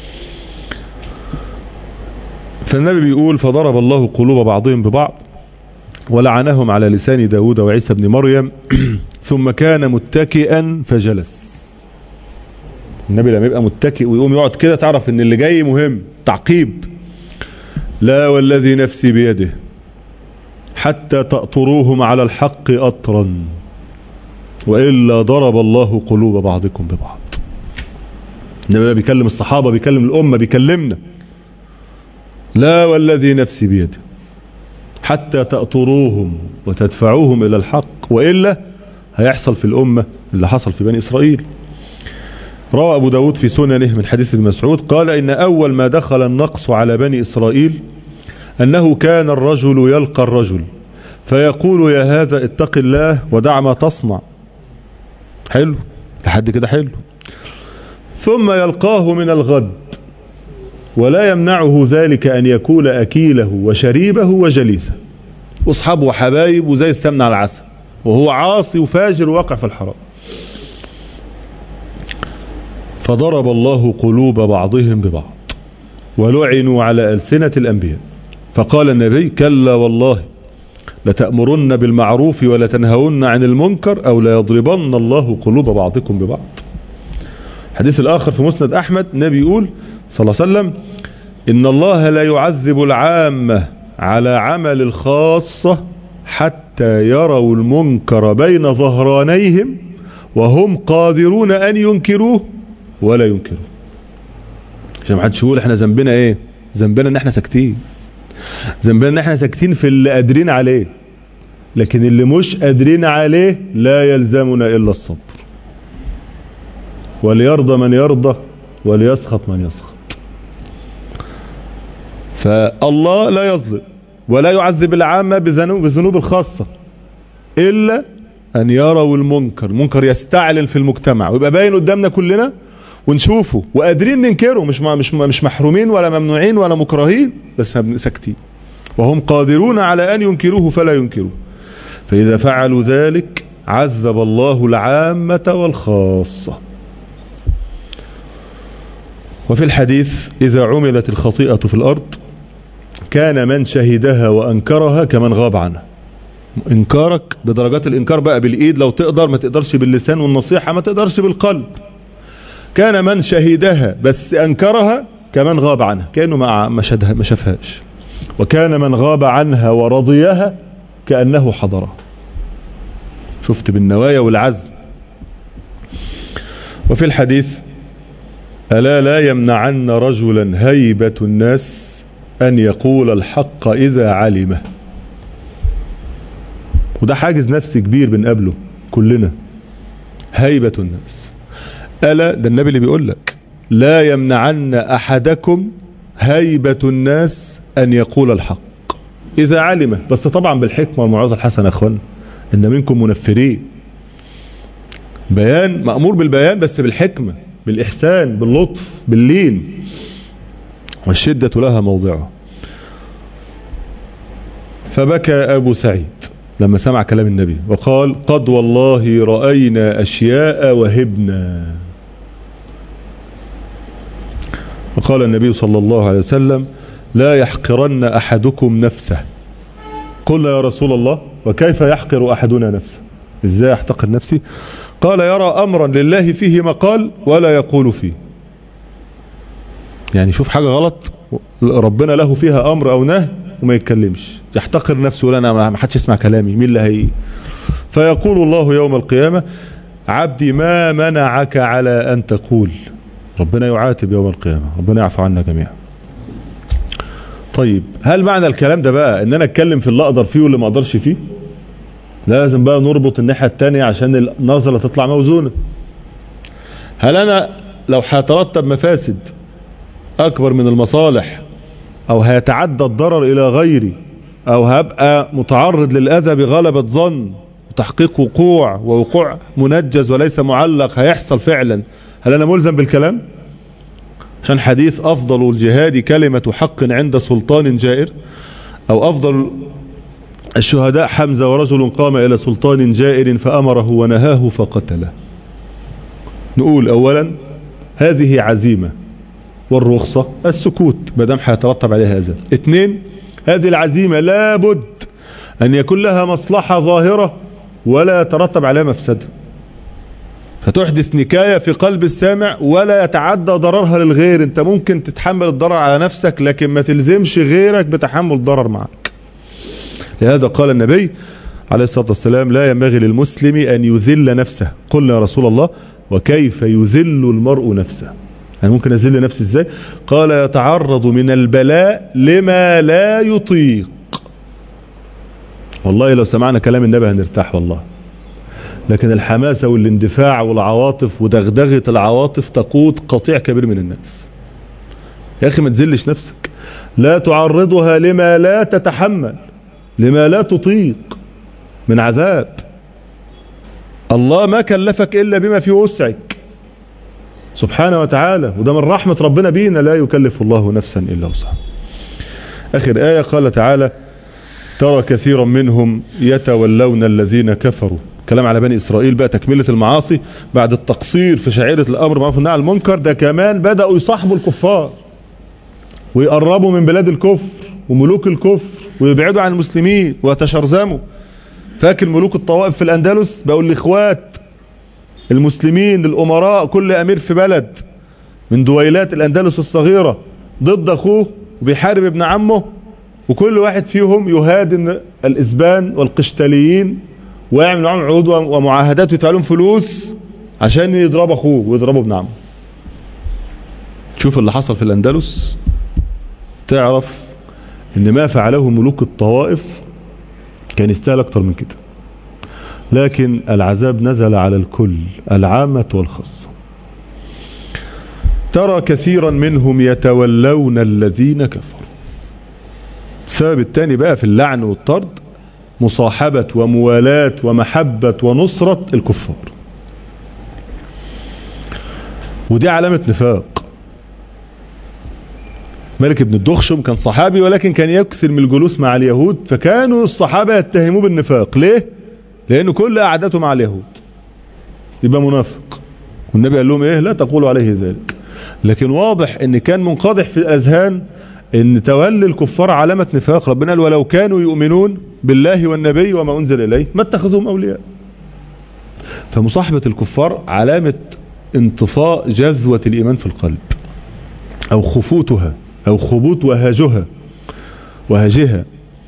فالنبي بيقول فضرب الله قلوب بعضهم ببعض ولعنهم على لسان داود وعيسى بن مريم ثم كان متكئا فجلس النبي لما يبقى متكئ ويقوم يقعد كده تعرف ان اللي جاي مهم تعقيب لا والذي نفسي بيده حتى تأطروهم على الحق أطرا وإلا ضرب الله قلوب بعضكم ببعض النبي بيكلم الصحابة بيكلم الأمة بيكلمنا لا والذي نفسي بيده حتى تأطروهم وتدفعوهم إلى الحق وإلا هيحصل في الأمة اللي حصل في بني إسرائيل روى أبو داود في سننه من حديث ابن مسعود قال إن أول ما دخل النقص على بني إسرائيل أنه كان الرجل يلقى الرجل فيقول يا هذا اتق الله ودع ما تصنع حلو لحد كده حلو ثم يلقاه من الغد ولا يمنعه ذلك أن يكون أكيله وشريبه وجليسه أصحابه وحبايب وزي استمنع على العسل وهو عاصي وفاجر واقع في الحرام فضرب الله قلوب بعضهم ببعض ولعنوا على ألسنة الأنبياء فقال النبي كلا والله لتأمرن بالمعروف ولتنهون عن المنكر أو ليضربن الله قلوب بعضكم ببعض الحديث الآخر في مسند أحمد النبي يقول صلى الله عليه وسلم إن الله لا يعذب العامة على عمل الخاصة حتى يروا المنكر بين ظهرانيهم وهم قادرون أن ينكروه ولا ينكروه عشان ما حدش يقول احنا ذنبنا ايه ذنبنا ان احنا ساكتين ذنبنا ان احنا ساكتين في اللي قادرين عليه لكن اللي مش قادرين عليه لا يلزمنا الا الصبر وليرضى من يرضى وليسخط من يسخط فالله لا يظلم ولا يعذب العامة بذنوب بذنوب الخاصة إلا أن يروا المنكر المنكر يستعلن في المجتمع ويبقى باين قدامنا كلنا ونشوفه وقادرين ننكره مش مش مش محرومين ولا ممنوعين ولا مكرهين بس ساكتين وهم قادرون على أن ينكروه فلا ينكروه فإذا فعلوا ذلك عذب الله العامة والخاصة وفي الحديث إذا عملت الخطيئة في الأرض كان من شهدها وأنكرها كمن غاب عنها إنكارك بدرجات الإنكار بقى بالإيد لو تقدر ما تقدرش باللسان والنصيحة ما تقدرش بالقلب كان من شهدها بس أنكرها كمان غاب عنها كأنه ما ما شدها ما شافهاش وكان من غاب عنها ورضيها كأنه حضرها شفت بالنوايا والعزم وفي الحديث ألا لا يمنعن رجلا هيبة الناس أن يقول الحق إذا علمه وده حاجز نفسي كبير بنقابله كلنا هيبة الناس ألا ده النبي اللي بيقول لك لا يمنعن أحدكم هيبة الناس أن يقول الحق إذا علمه بس طبعا بالحكمة والموعظة الحسنة يا أخوان إن منكم منفرين بيان مأمور بالبيان بس بالحكمة بالإحسان باللطف باللين والشدة لها موضعه فبكى أبو سعيد لما سمع كلام النبي وقال قد والله رأينا أشياء وهبنا وقال النبي صلى الله عليه وسلم لا يحقرن أحدكم نفسه قلنا يا رسول الله وكيف يحقر أحدنا نفسه ازاي احتقر نفسي قال يرى أمرا لله فيه مقال ولا يقول فيه يعني شوف حاجة غلط ربنا له فيها أمر أو نهي وما يتكلمش يحتقر نفسه ولا أنا ما حدش يسمع كلامي مين اللي هي فيقول الله يوم القيامة عبدي ما منعك على أن تقول ربنا يعاتب يوم القيامة ربنا يعفو عنا جميعا طيب هل معنى الكلام ده بقى ان انا اتكلم في اللي اقدر فيه واللي ما اقدرش فيه لازم بقى نربط الناحية التانية عشان النظرة تطلع موزونة هل انا لو هيترتب مفاسد اكبر من المصالح او هيتعدى الضرر الى غيري او هبقى متعرض للاذى بغلبة ظن وتحقيق وقوع ووقوع منجز وليس معلق هيحصل فعلا هل انا ملزم بالكلام عشان حديث افضل الجهاد كلمة حق عند سلطان جائر او افضل الشهداء حمزة ورجل قام الى سلطان جائر فامره ونهاه فقتله نقول اولا هذه عزيمة والرخصة السكوت ما دام هيترتب عليها هذا اثنين هذه العزيمة لابد ان يكون لها مصلحة ظاهرة ولا يترتب عليها مفسده فتحدث نكاية في قلب السامع ولا يتعدى ضررها للغير انت ممكن تتحمل الضرر على نفسك لكن ما تلزمش غيرك بتحمل الضرر معك لهذا قال النبي عليه الصلاة والسلام لا ينبغي للمسلم أن يذل نفسه قلنا يا رسول الله وكيف يذل المرء نفسه يعني ممكن أذل نفسي ازاي قال يتعرض من البلاء لما لا يطيق والله لو سمعنا كلام النبي هنرتاح والله لكن الحماسة والاندفاع والعواطف ودغدغة العواطف تقود قطيع كبير من الناس يا أخي ما تزلش نفسك لا تعرضها لما لا تتحمل لما لا تطيق من عذاب الله ما كلفك إلا بما في وسعك سبحانه وتعالى وده من رحمة ربنا بينا لا يكلف الله نفسا إلا وسعها آخر آية قال تعالى ترى كثيرا منهم يتولون الذين كفروا كلام على بني إسرائيل بقى تكملة المعاصي بعد التقصير في شعيرة الأمر معروف والنهي عن المنكر ده كمان بدأوا يصاحبوا الكفار ويقربوا من بلاد الكفر وملوك الكفر ويبعدوا عن المسلمين ويتشرذموا فاكر ملوك الطوائف في الأندلس بقوا الإخوات المسلمين الأمراء كل أمير في بلد من دويلات الأندلس الصغيرة ضد أخوه وبيحارب ابن عمه وكل واحد فيهم يهادن الإسبان والقشتاليين ويعمل معاهم عقود ومعاهدات ويدفع لهم فلوس عشان يضرب اخوه ويضربوا ابن عمه شوف اللي حصل في الاندلس تعرف ان ما فعله ملوك الطوائف كان يستاهل اكتر من كده لكن العذاب نزل على الكل العامة والخاصة ترى كثيرا منهم يتولون الذين كفروا السبب الثاني بقى في اللعن والطرد مصاحبة وموالاة ومحبة ونصرة الكفار ودي علامة نفاق ملك ابن الدخشم كان صحابي ولكن كان يكسر من الجلوس مع اليهود فكانوا الصحابة يتهموه بالنفاق ليه؟ لأنه كل قعدته مع اليهود يبقى منافق والنبي قال لهم ايه لا تقولوا عليه ذلك لكن واضح ان كان منقضح في الاذهان ان تولي الكفار علامة نفاق ربنا قال ولو كانوا يؤمنون بالله والنبي وما انزل اليه ما اتخذوهم اولياء فمصاحبة الكفار علامة انطفاء جذوة الايمان في القلب أو خفوتها أو خبوت وهاجها وهاجها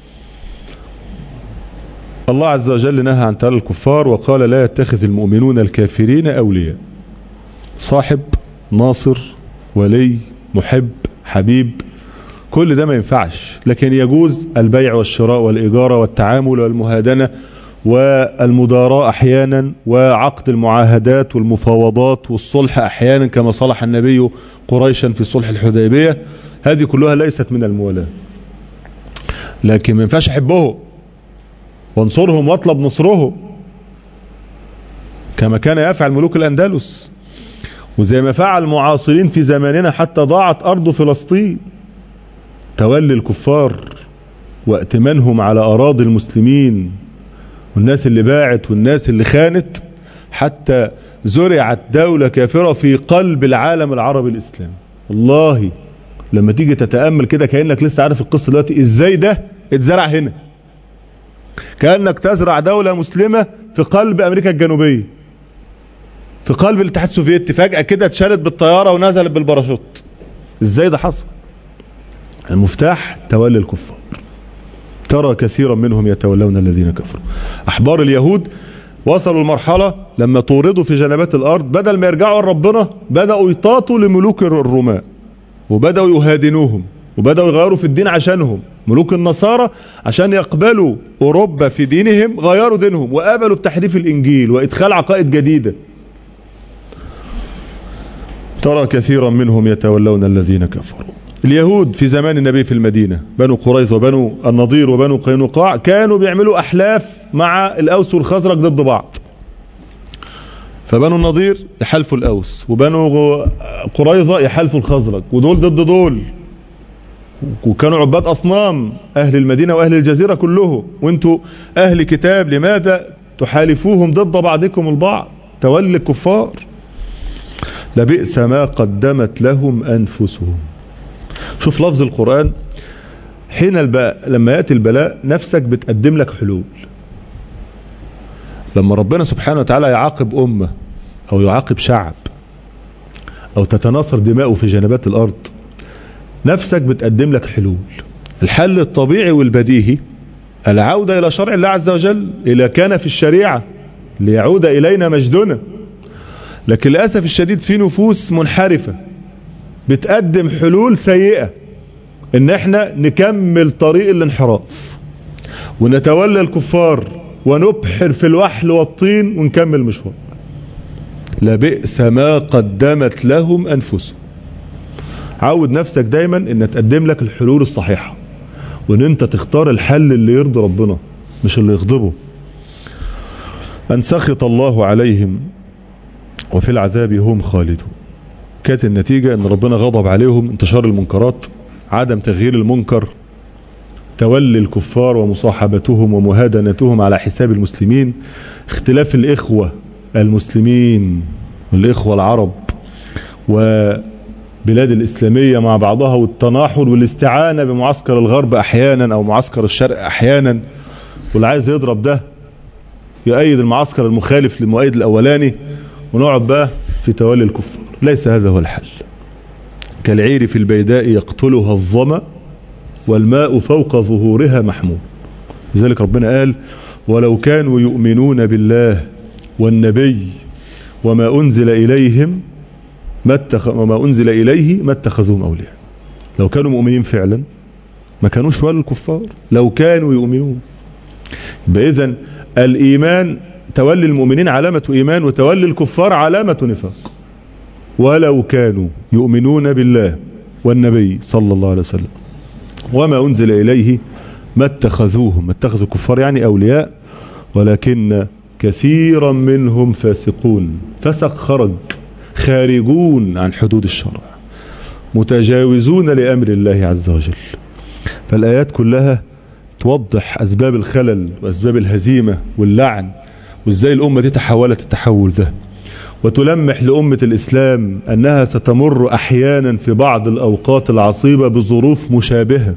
الله عز وجل نهى عن تولى الكفار وقال لا يتخذ المؤمنون الكافرين أولياء صاحب ناصر ولي محب حبيب كل ده ما ينفعش لكن يجوز البيع والشراء والإجارة والتعامل والمهادنة والمداراة أحيانا وعقد المعاهدات والمفاوضات والصلح أحيانا كما صلح النبي قريشا في صلح الحديبية هذه كلها ليست من الموالاة لكن ما ينفعش أحبهم وانصرهم واطلب نصرهم كما كان يفعل ملوك الأندلس وزي ما فعل معاصرين في زماننا حتى ضاعت أرض فلسطين تولي الكفار وائتمانهم على أراضي المسلمين والناس اللي باعت والناس اللي خانت حتى زرعت دولة كافرة في قلب العالم العربي الإسلامي والله لما تيجي تتأمل كده كأنك لسه عارف القصة دلوقتي ازاي ده اتزرع هنا كأنك تزرع دولة مسلمة في قلب أمريكا الجنوبية في قلب الاتحاد السوفيتي فجأة كده اتشالت بالطيارة ونزلت بالباراشوت ازاي ده حصل المفتاح تولي الكفار ترى كثيرا منهم يتولون الذين كفروا أحبار اليهود وصلوا المرحلة لما طوردوا في جنبات الأرض بدل ما يرجعوا لربنا بدأوا يطاطوا لملوك الرومان وبدأوا يهادنوهم وبدأوا يغيروا في الدين عشانهم ملوك النصارى عشان يقبلوا أوروبا في دينهم غيروا دينهم وقابلوا بتحريف الإنجيل وإدخال عقائد جديدة ترى كثيرا منهم يتولون الذين كفروا اليهود في زمان النبي في المدينة بنو قريظ وبنو النضير وبنو قينقاع كانوا بيعملوا أحلاف مع الأوس والخزرج ضد بعض فبنو النضير يحالفوا الأوس وبنو قريظة يحالفوا الخزرج ودول ضد دول وكانوا عباد أصنام أهل المدينة وأهل الجزيرة كلهم وانتوا أهل كتاب لماذا تحالفوهم ضد بعضكم البعض تولي الكفار لبئس ما قدمت لهم أنفسهم شوف لفظ القرآن حين الباء لما يأتي البلاء نفسك بتقدم لك حلول لما ربنا سبحانه وتعالى يعاقب أمة أو يعاقب شعب أو تتناثر دماؤه في جنبات الأرض نفسك بتقدم لك حلول الحل الطبيعي والبديهي العودة إلى شرع الله عز وجل إلى كان في الشريعة ليعود إلينا مجدنا لكن للأسف الشديد في نفوس منحرفة بتقدم حلول سيئة ان احنا نكمل طريق الانحراف ونتولى الكفار ونبحر في الوحل والطين ونكمل مشوار لبئس ما قدمت لهم انفسهم عود نفسك دايما ان تقدم لك الحلول الصحيحة وان انت تختار الحل اللي يرضي ربنا مش اللي يغضبه ان سخط الله عليهم وفي العذاب هم خالدون كانت النتيجة ان ربنا غضب عليهم انتشار المنكرات عدم تغيير المنكر تولي الكفار ومصاحبتهم ومهادنتهم على حساب المسلمين اختلاف الإخوة المسلمين والإخوة العرب وبلاد الإسلامية مع بعضها والتناحر والاستعانة بمعسكر الغرب أحيانا أو معسكر الشرق أحيانا واللي عايز يضرب ده يؤيد المعسكر المخالف للمؤيد الأولاني ونقعد بقى في تولي الكفار ليس هذا هو الحل كالعير في البيداء يقتلها الظما والماء فوق ظهورها محمول لذلك ربنا قال ولو كانوا يؤمنون بالله والنبي وما أنزل إليهم ما اتخ... وما أنزل إليه ما اتخذوهم أولياء لو كانوا مؤمنين فعلا ما كانوش ولا الكفار لو كانوا يؤمنون يبقى إذن الإيمان تولي المؤمنين علامة إيمان وتولي الكفار علامة نفاق ولو كانوا يؤمنون بالله والنبي صلى الله عليه وسلم وما أنزل إليه ما اتخذوهم ما اتخذوا الكفار يعني أولياء ولكن كثيرا منهم فاسقون فسق خرج خارجون عن حدود الشرع متجاوزون لأمر الله عز وجل فالآيات كلها توضح أسباب الخلل وأسباب الهزيمة واللعن وإزاي الأمة دي تحولت التحول ده وتلمح لأمة الإسلام أنها ستمر أحيانا في بعض الأوقات العصيبة بظروف مشابهة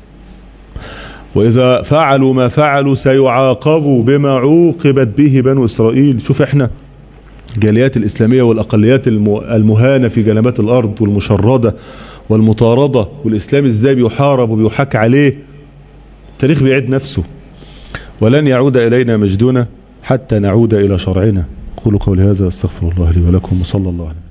وإذا فعلوا ما فعلوا سيعاقبوا بما عوقبت به بنو إسرائيل شوف احنا الجاليات الإسلامية والأقليات المهانة في جنبات الأرض والمشردة والمطاردة والإسلام إزاي بيحارب وبيحاك عليه التاريخ بيعيد نفسه ولن يعود إلينا مجدنا حتى نعود إلى شرعنا قولوا قولي هذا استغفر الله لي ولكم وصلى الله عليه